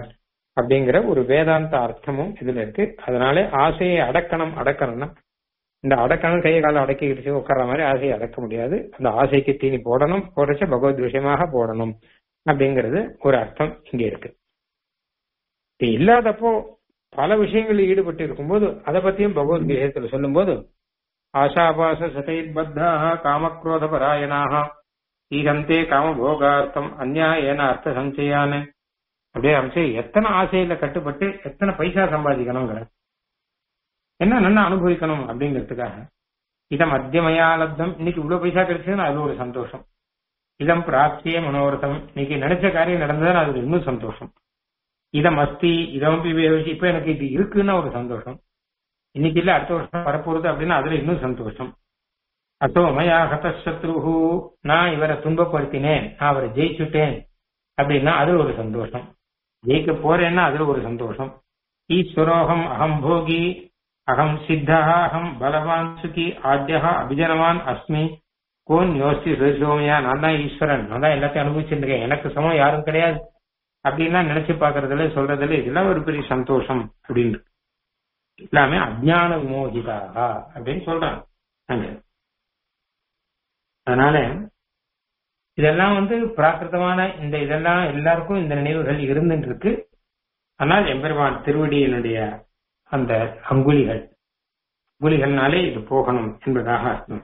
அப்படிங்கிற ஒரு வேதாந்த அர்த்தமும் இதுல இருக்கு அதனால ஆசையை அடக்கணும் அடக்கணும்னா இந்த அடக்கணும் கையை காலம் அடக்கிக்கிட்டு உட்கார்ற மாதிரி ஆசையை அடக்க முடியாது அந்த ஆசைக்கு தீனி போடணும் போடச்ச பகவத் விஷயமாக போடணும் அப்படிங்கிறது ஒரு அர்த்தம் இங்க இருக்கு இது இல்லாதப்போ பல விஷயங்களில் ஈடுபட்டு இருக்கும்போது அதை பத்தியும் பகவத்கீதத்துல சொல்லும்போது ஆசாபாச சதைர்பத்தாக காமக்ரோத பராயணாக ஈகந்தே காமபோகார்த்தம் அந்நியாயன அர்த்த சஞ்சயானு அப்படியே அமைச்சு எத்தனை ஆசையில கட்டுப்பட்டு எத்தனை பைசா சம்பாதிக்கணுங்கிற என்ன நல்லா அனுபவிக்கணும் அப்படிங்கிறதுக்காக இதம் மத்தியமயா லப்தம் இன்னைக்கு இவ்வளவு பைசா கிடைச்சதுன்னா அது ஒரு சந்தோஷம் இதம் பிராப்திய மனோரதம் இன்னைக்கு நினைச்ச காரியம் நடந்ததுன்னா அது இன்னும் சந்தோஷம் இதம் அஸ்தி இதம் இப்ப எனக்கு இது இருக்குன்னு ஒரு சந்தோஷம் இன்னைக்கு இல்ல அடுத்த வருஷம் வரப்போறது அப்படின்னா அதுல இன்னும் சந்தோஷம் அத்தோ மயா ஹதசத்ருஹு நான் இவரை துன்பப்படுத்தினேன் நான் அவரை ஜெயிச்சுட்டேன் அப்படின்னா அதுல ஒரு சந்தோஷம் ஜெயிக்க போறேன்னா அதுல ஒரு சந்தோஷம் ஈஸ்வரோகம் அகம் போகி அகம் சித்தா அகம் பலவான் சுகி ஆத்தியா அபிஜனவான் அஸ்மி கோன் யோசி சோமியா நான் தான் ஈஸ்வரன் நான் தான் எல்லாத்தையும் அனுபவிச்சிருக்கேன் எனக்கு சமம் யாரும் கிடையாது அப்படின்லாம் நினைச்சு பாக்குறதுல சொல்றதுல இதெல்லாம் ஒரு பெரிய சந்தோஷம் அப்படின்னு எல்லாமே அஜான விமோகிதாக அப்படின்னு சொல்றாங்க அதனால இதெல்லாம் வந்து பிராகிருதமான இந்த இதெல்லாம் எல்லாருக்கும் இந்த நினைவுகள் இருந்துட்டு இருக்கு ஆனால் எம்பெருமான் திருவடியினுடைய அந்த அங்குலிகள் அங்குலிகள்னாலே இது போகணும் என்பதாக அர்த்தம்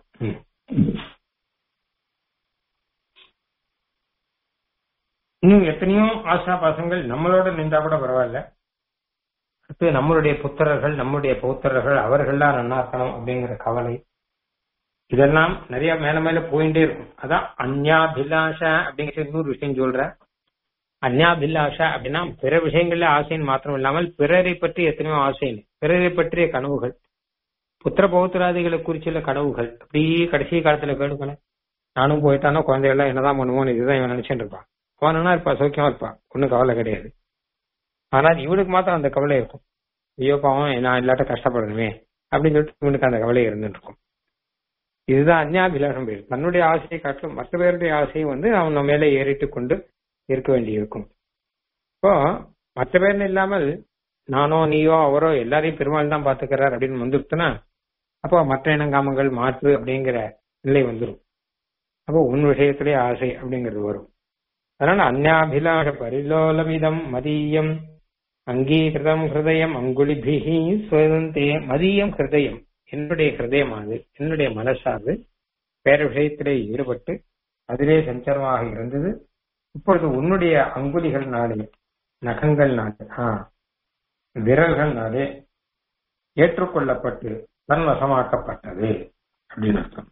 இன்னும் எத்தனையோ ஆசா பாசங்கள் நம்மளோட நின்றா கூட பரவாயில்ல அடுத்து நம்மளுடைய புத்திரர்கள் நம்முடைய பௌத்திரர்கள் அவர்கள்லாம் நன்னா இருக்கணும் அப்படிங்கிற கவலை இதெல்லாம் நிறைய மேல மேல போயிட்டே இருக்கும் அதான் அந்யாபிலாஷா அப்படிங்கிற இன்னொரு விஷயம் சொல்ற அந்யாபிலாஷா அப்படின்னா பிற விஷயங்கள்ல ஆசைன்னு மாத்திரம் இல்லாமல் பிறரை பற்றி எத்தனையோ ஆசை பிறரை பற்றிய கனவுகள் புத்திர பௌத்திராதிகளை குறிச்சுள்ள கனவுகள் அப்படியே கடைசி காலத்துல கேடுக்கல நானும் போயிட்டானோ குழந்தைகள்லாம் என்னதான் பண்ணுவோன்னு இதுதான் இவன் நினைச்சுட்டு இருப்பான் அவனா இருப்பா சௌக்கியமா இருப்பான் ஒன்னும் கவலை கிடையாது ஆனால் இவனுக்கு மாத்திரம் அந்த கவலை இருக்கும் ஐயோ பாவம் நான் இல்லாட்ட கஷ்டப்படணுமே அப்படின்னு சொல்லிட்டு இவனுக்கு அந்த கவலை இருந்துட்டு இருக்கும் இதுதான் அந்யாபிலாஷம் பேர் தன்னுடைய ஆசையை காட்டிலும் மற்ற பேருடைய ஆசையை வந்து அவன் மேலே ஏறிட்டு கொண்டு இருக்க வேண்டி இருக்கும் இப்போ மற்ற பேர்னு இல்லாமல் நானோ நீயோ அவரோ எல்லாரையும் பெருமாள் தான் பாத்துக்கிறார் அப்படின்னு வந்துருச்சுன்னா அப்போ மற்ற இனங்காமங்கள் மாற்று அப்படிங்கிற நிலை வந்துடும் அப்போ உன் விஷயத்திலே ஆசை அப்படிங்கிறது வரும் அதனால அந்யாபிலாஷ பரிலோலமிதம் மதியம் அங்கீகிருதம் ஹிருதயம் அங்குலிபிகி சுதந்தே மதியம் ஹிருதயம் என்னுடைய ஹிருதயமானது என்னுடைய மனசானது பேர விஷயத்திலே ஈடுபட்டு அதிலே சஞ்சலமாக இருந்தது இப்பொழுது உன்னுடைய அங்குலிகள் நாளே நகங்கள் நாளே ஆஹ் விரல்கள் நாளே ஏற்றுக்கொள்ளப்பட்டு தன்வசமாக்கப்பட்டது அப்படின்னு அர்த்தம்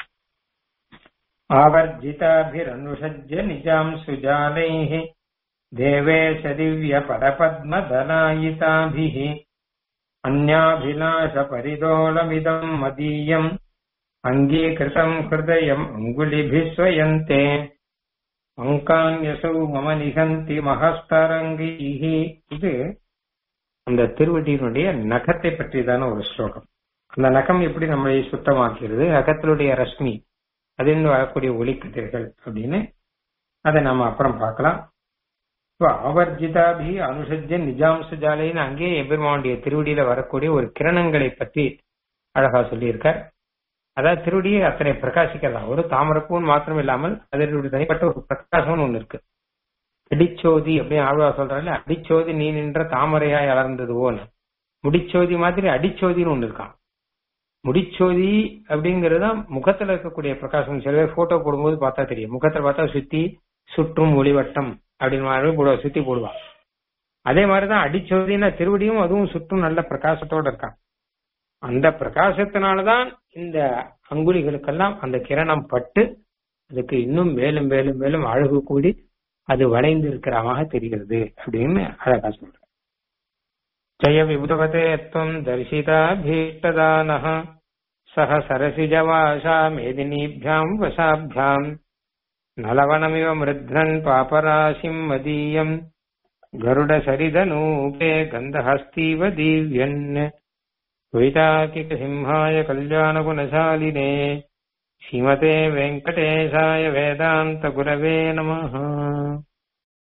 ஆவர்ஜிதாபிரனுஷஜ்ய நிஜாம் சுஜாலைः தேவேஷ திவ்ய பரபத்மதலாயிதாபிः அந்யாபிலாஷ பரிதோளமிதம் மதீயம் அங்கீகிருதம் ஹிருதயம் அங்குலிபிः ஸ்வயந்தே அங்கான்யசௌ மம நிகந்தி மகஸ்தரங்கீः இது அந்த திருவடியினுடைய நகத்தை பற்றியதான ஒரு ஸ்லோகம் அந்த நகம் எப்படி நம்மளை சுத்தமாக்கிறது நகத்தினுடைய ரஷ்மி அதிலிருந்து வரக்கூடிய ஒளிக்கதிர்கள் அப்படின்னு அதை நாம அப்புறம் பார்க்கலாம் இப்போ அவர்ஜிதாபி அனுசஜ்ய நிஜாம்ச ஜாலைன்னு அங்கேயே எபெருமானுடைய திருவடியில வரக்கூடிய ஒரு கிரணங்களை பற்றி அழகா சொல்லியிருக்கார் அதாவது திருவடியை அத்தனை பிரகாசிக்கலாம் ஒரு தாமரப்பூன் மாத்திரம் இல்லாமல் அதனுடைய தனிப்பட்ட ஒரு பிரகாசம்னு ஒண்ணு இருக்கு அடிச்சோதி அப்படின்னு ஆழ்வா சொல்றாங்க அடிச்சோதி நீ நின்ற தாமரையாய் அலர்ந்ததுவோன்னு முடிச்சோதி மாதிரி அடிச்சோதின்னு ஒண்ணு இருக்கான் முடிச்சோதி அப்படிங்கறது முகத்துல இருக்கக்கூடிய பிரகாசம் சில பேர் போட்டோ போடும்போது பார்த்தா தெரியும் முகத்துல பார்த்தா சுத்தி சுற்றும் ஒளிவட்டம் அப்படின்னு மாதிரி போடுவா சுத்தி போடுவா அதே மாதிரிதான் அடிச்சோதினா திருவடியும் அதுவும் சுற்றும் நல்ல பிரகாசத்தோட இருக்கான் அந்த பிரகாசத்தினாலதான் இந்த அங்குலிகளுக்கெல்லாம் அந்த கிரணம் பட்டு அதுக்கு இன்னும் மேலும் மேலும் மேலும் அழகு கூடி அது வளைந்து இருக்கிறமாக தெரிகிறது அப்படின்னு அழகா சொல்ற ஜய விபுதகதே துவம் தரிசிதாபீஷ்டதானः सह सरसिजवासा मेदिनीभ्याम् वशाभ्याम् नलवनमिव मृध्रन् पापराशिम् मदीयम् गरुडसरिदनूपे गन्धहस्तीव दीव्यन् द्वैताकिकसिंहाय कल्याणगुणशालिने श्रीमते वेङ्कटेशाय वेदान्तगुरवे नमः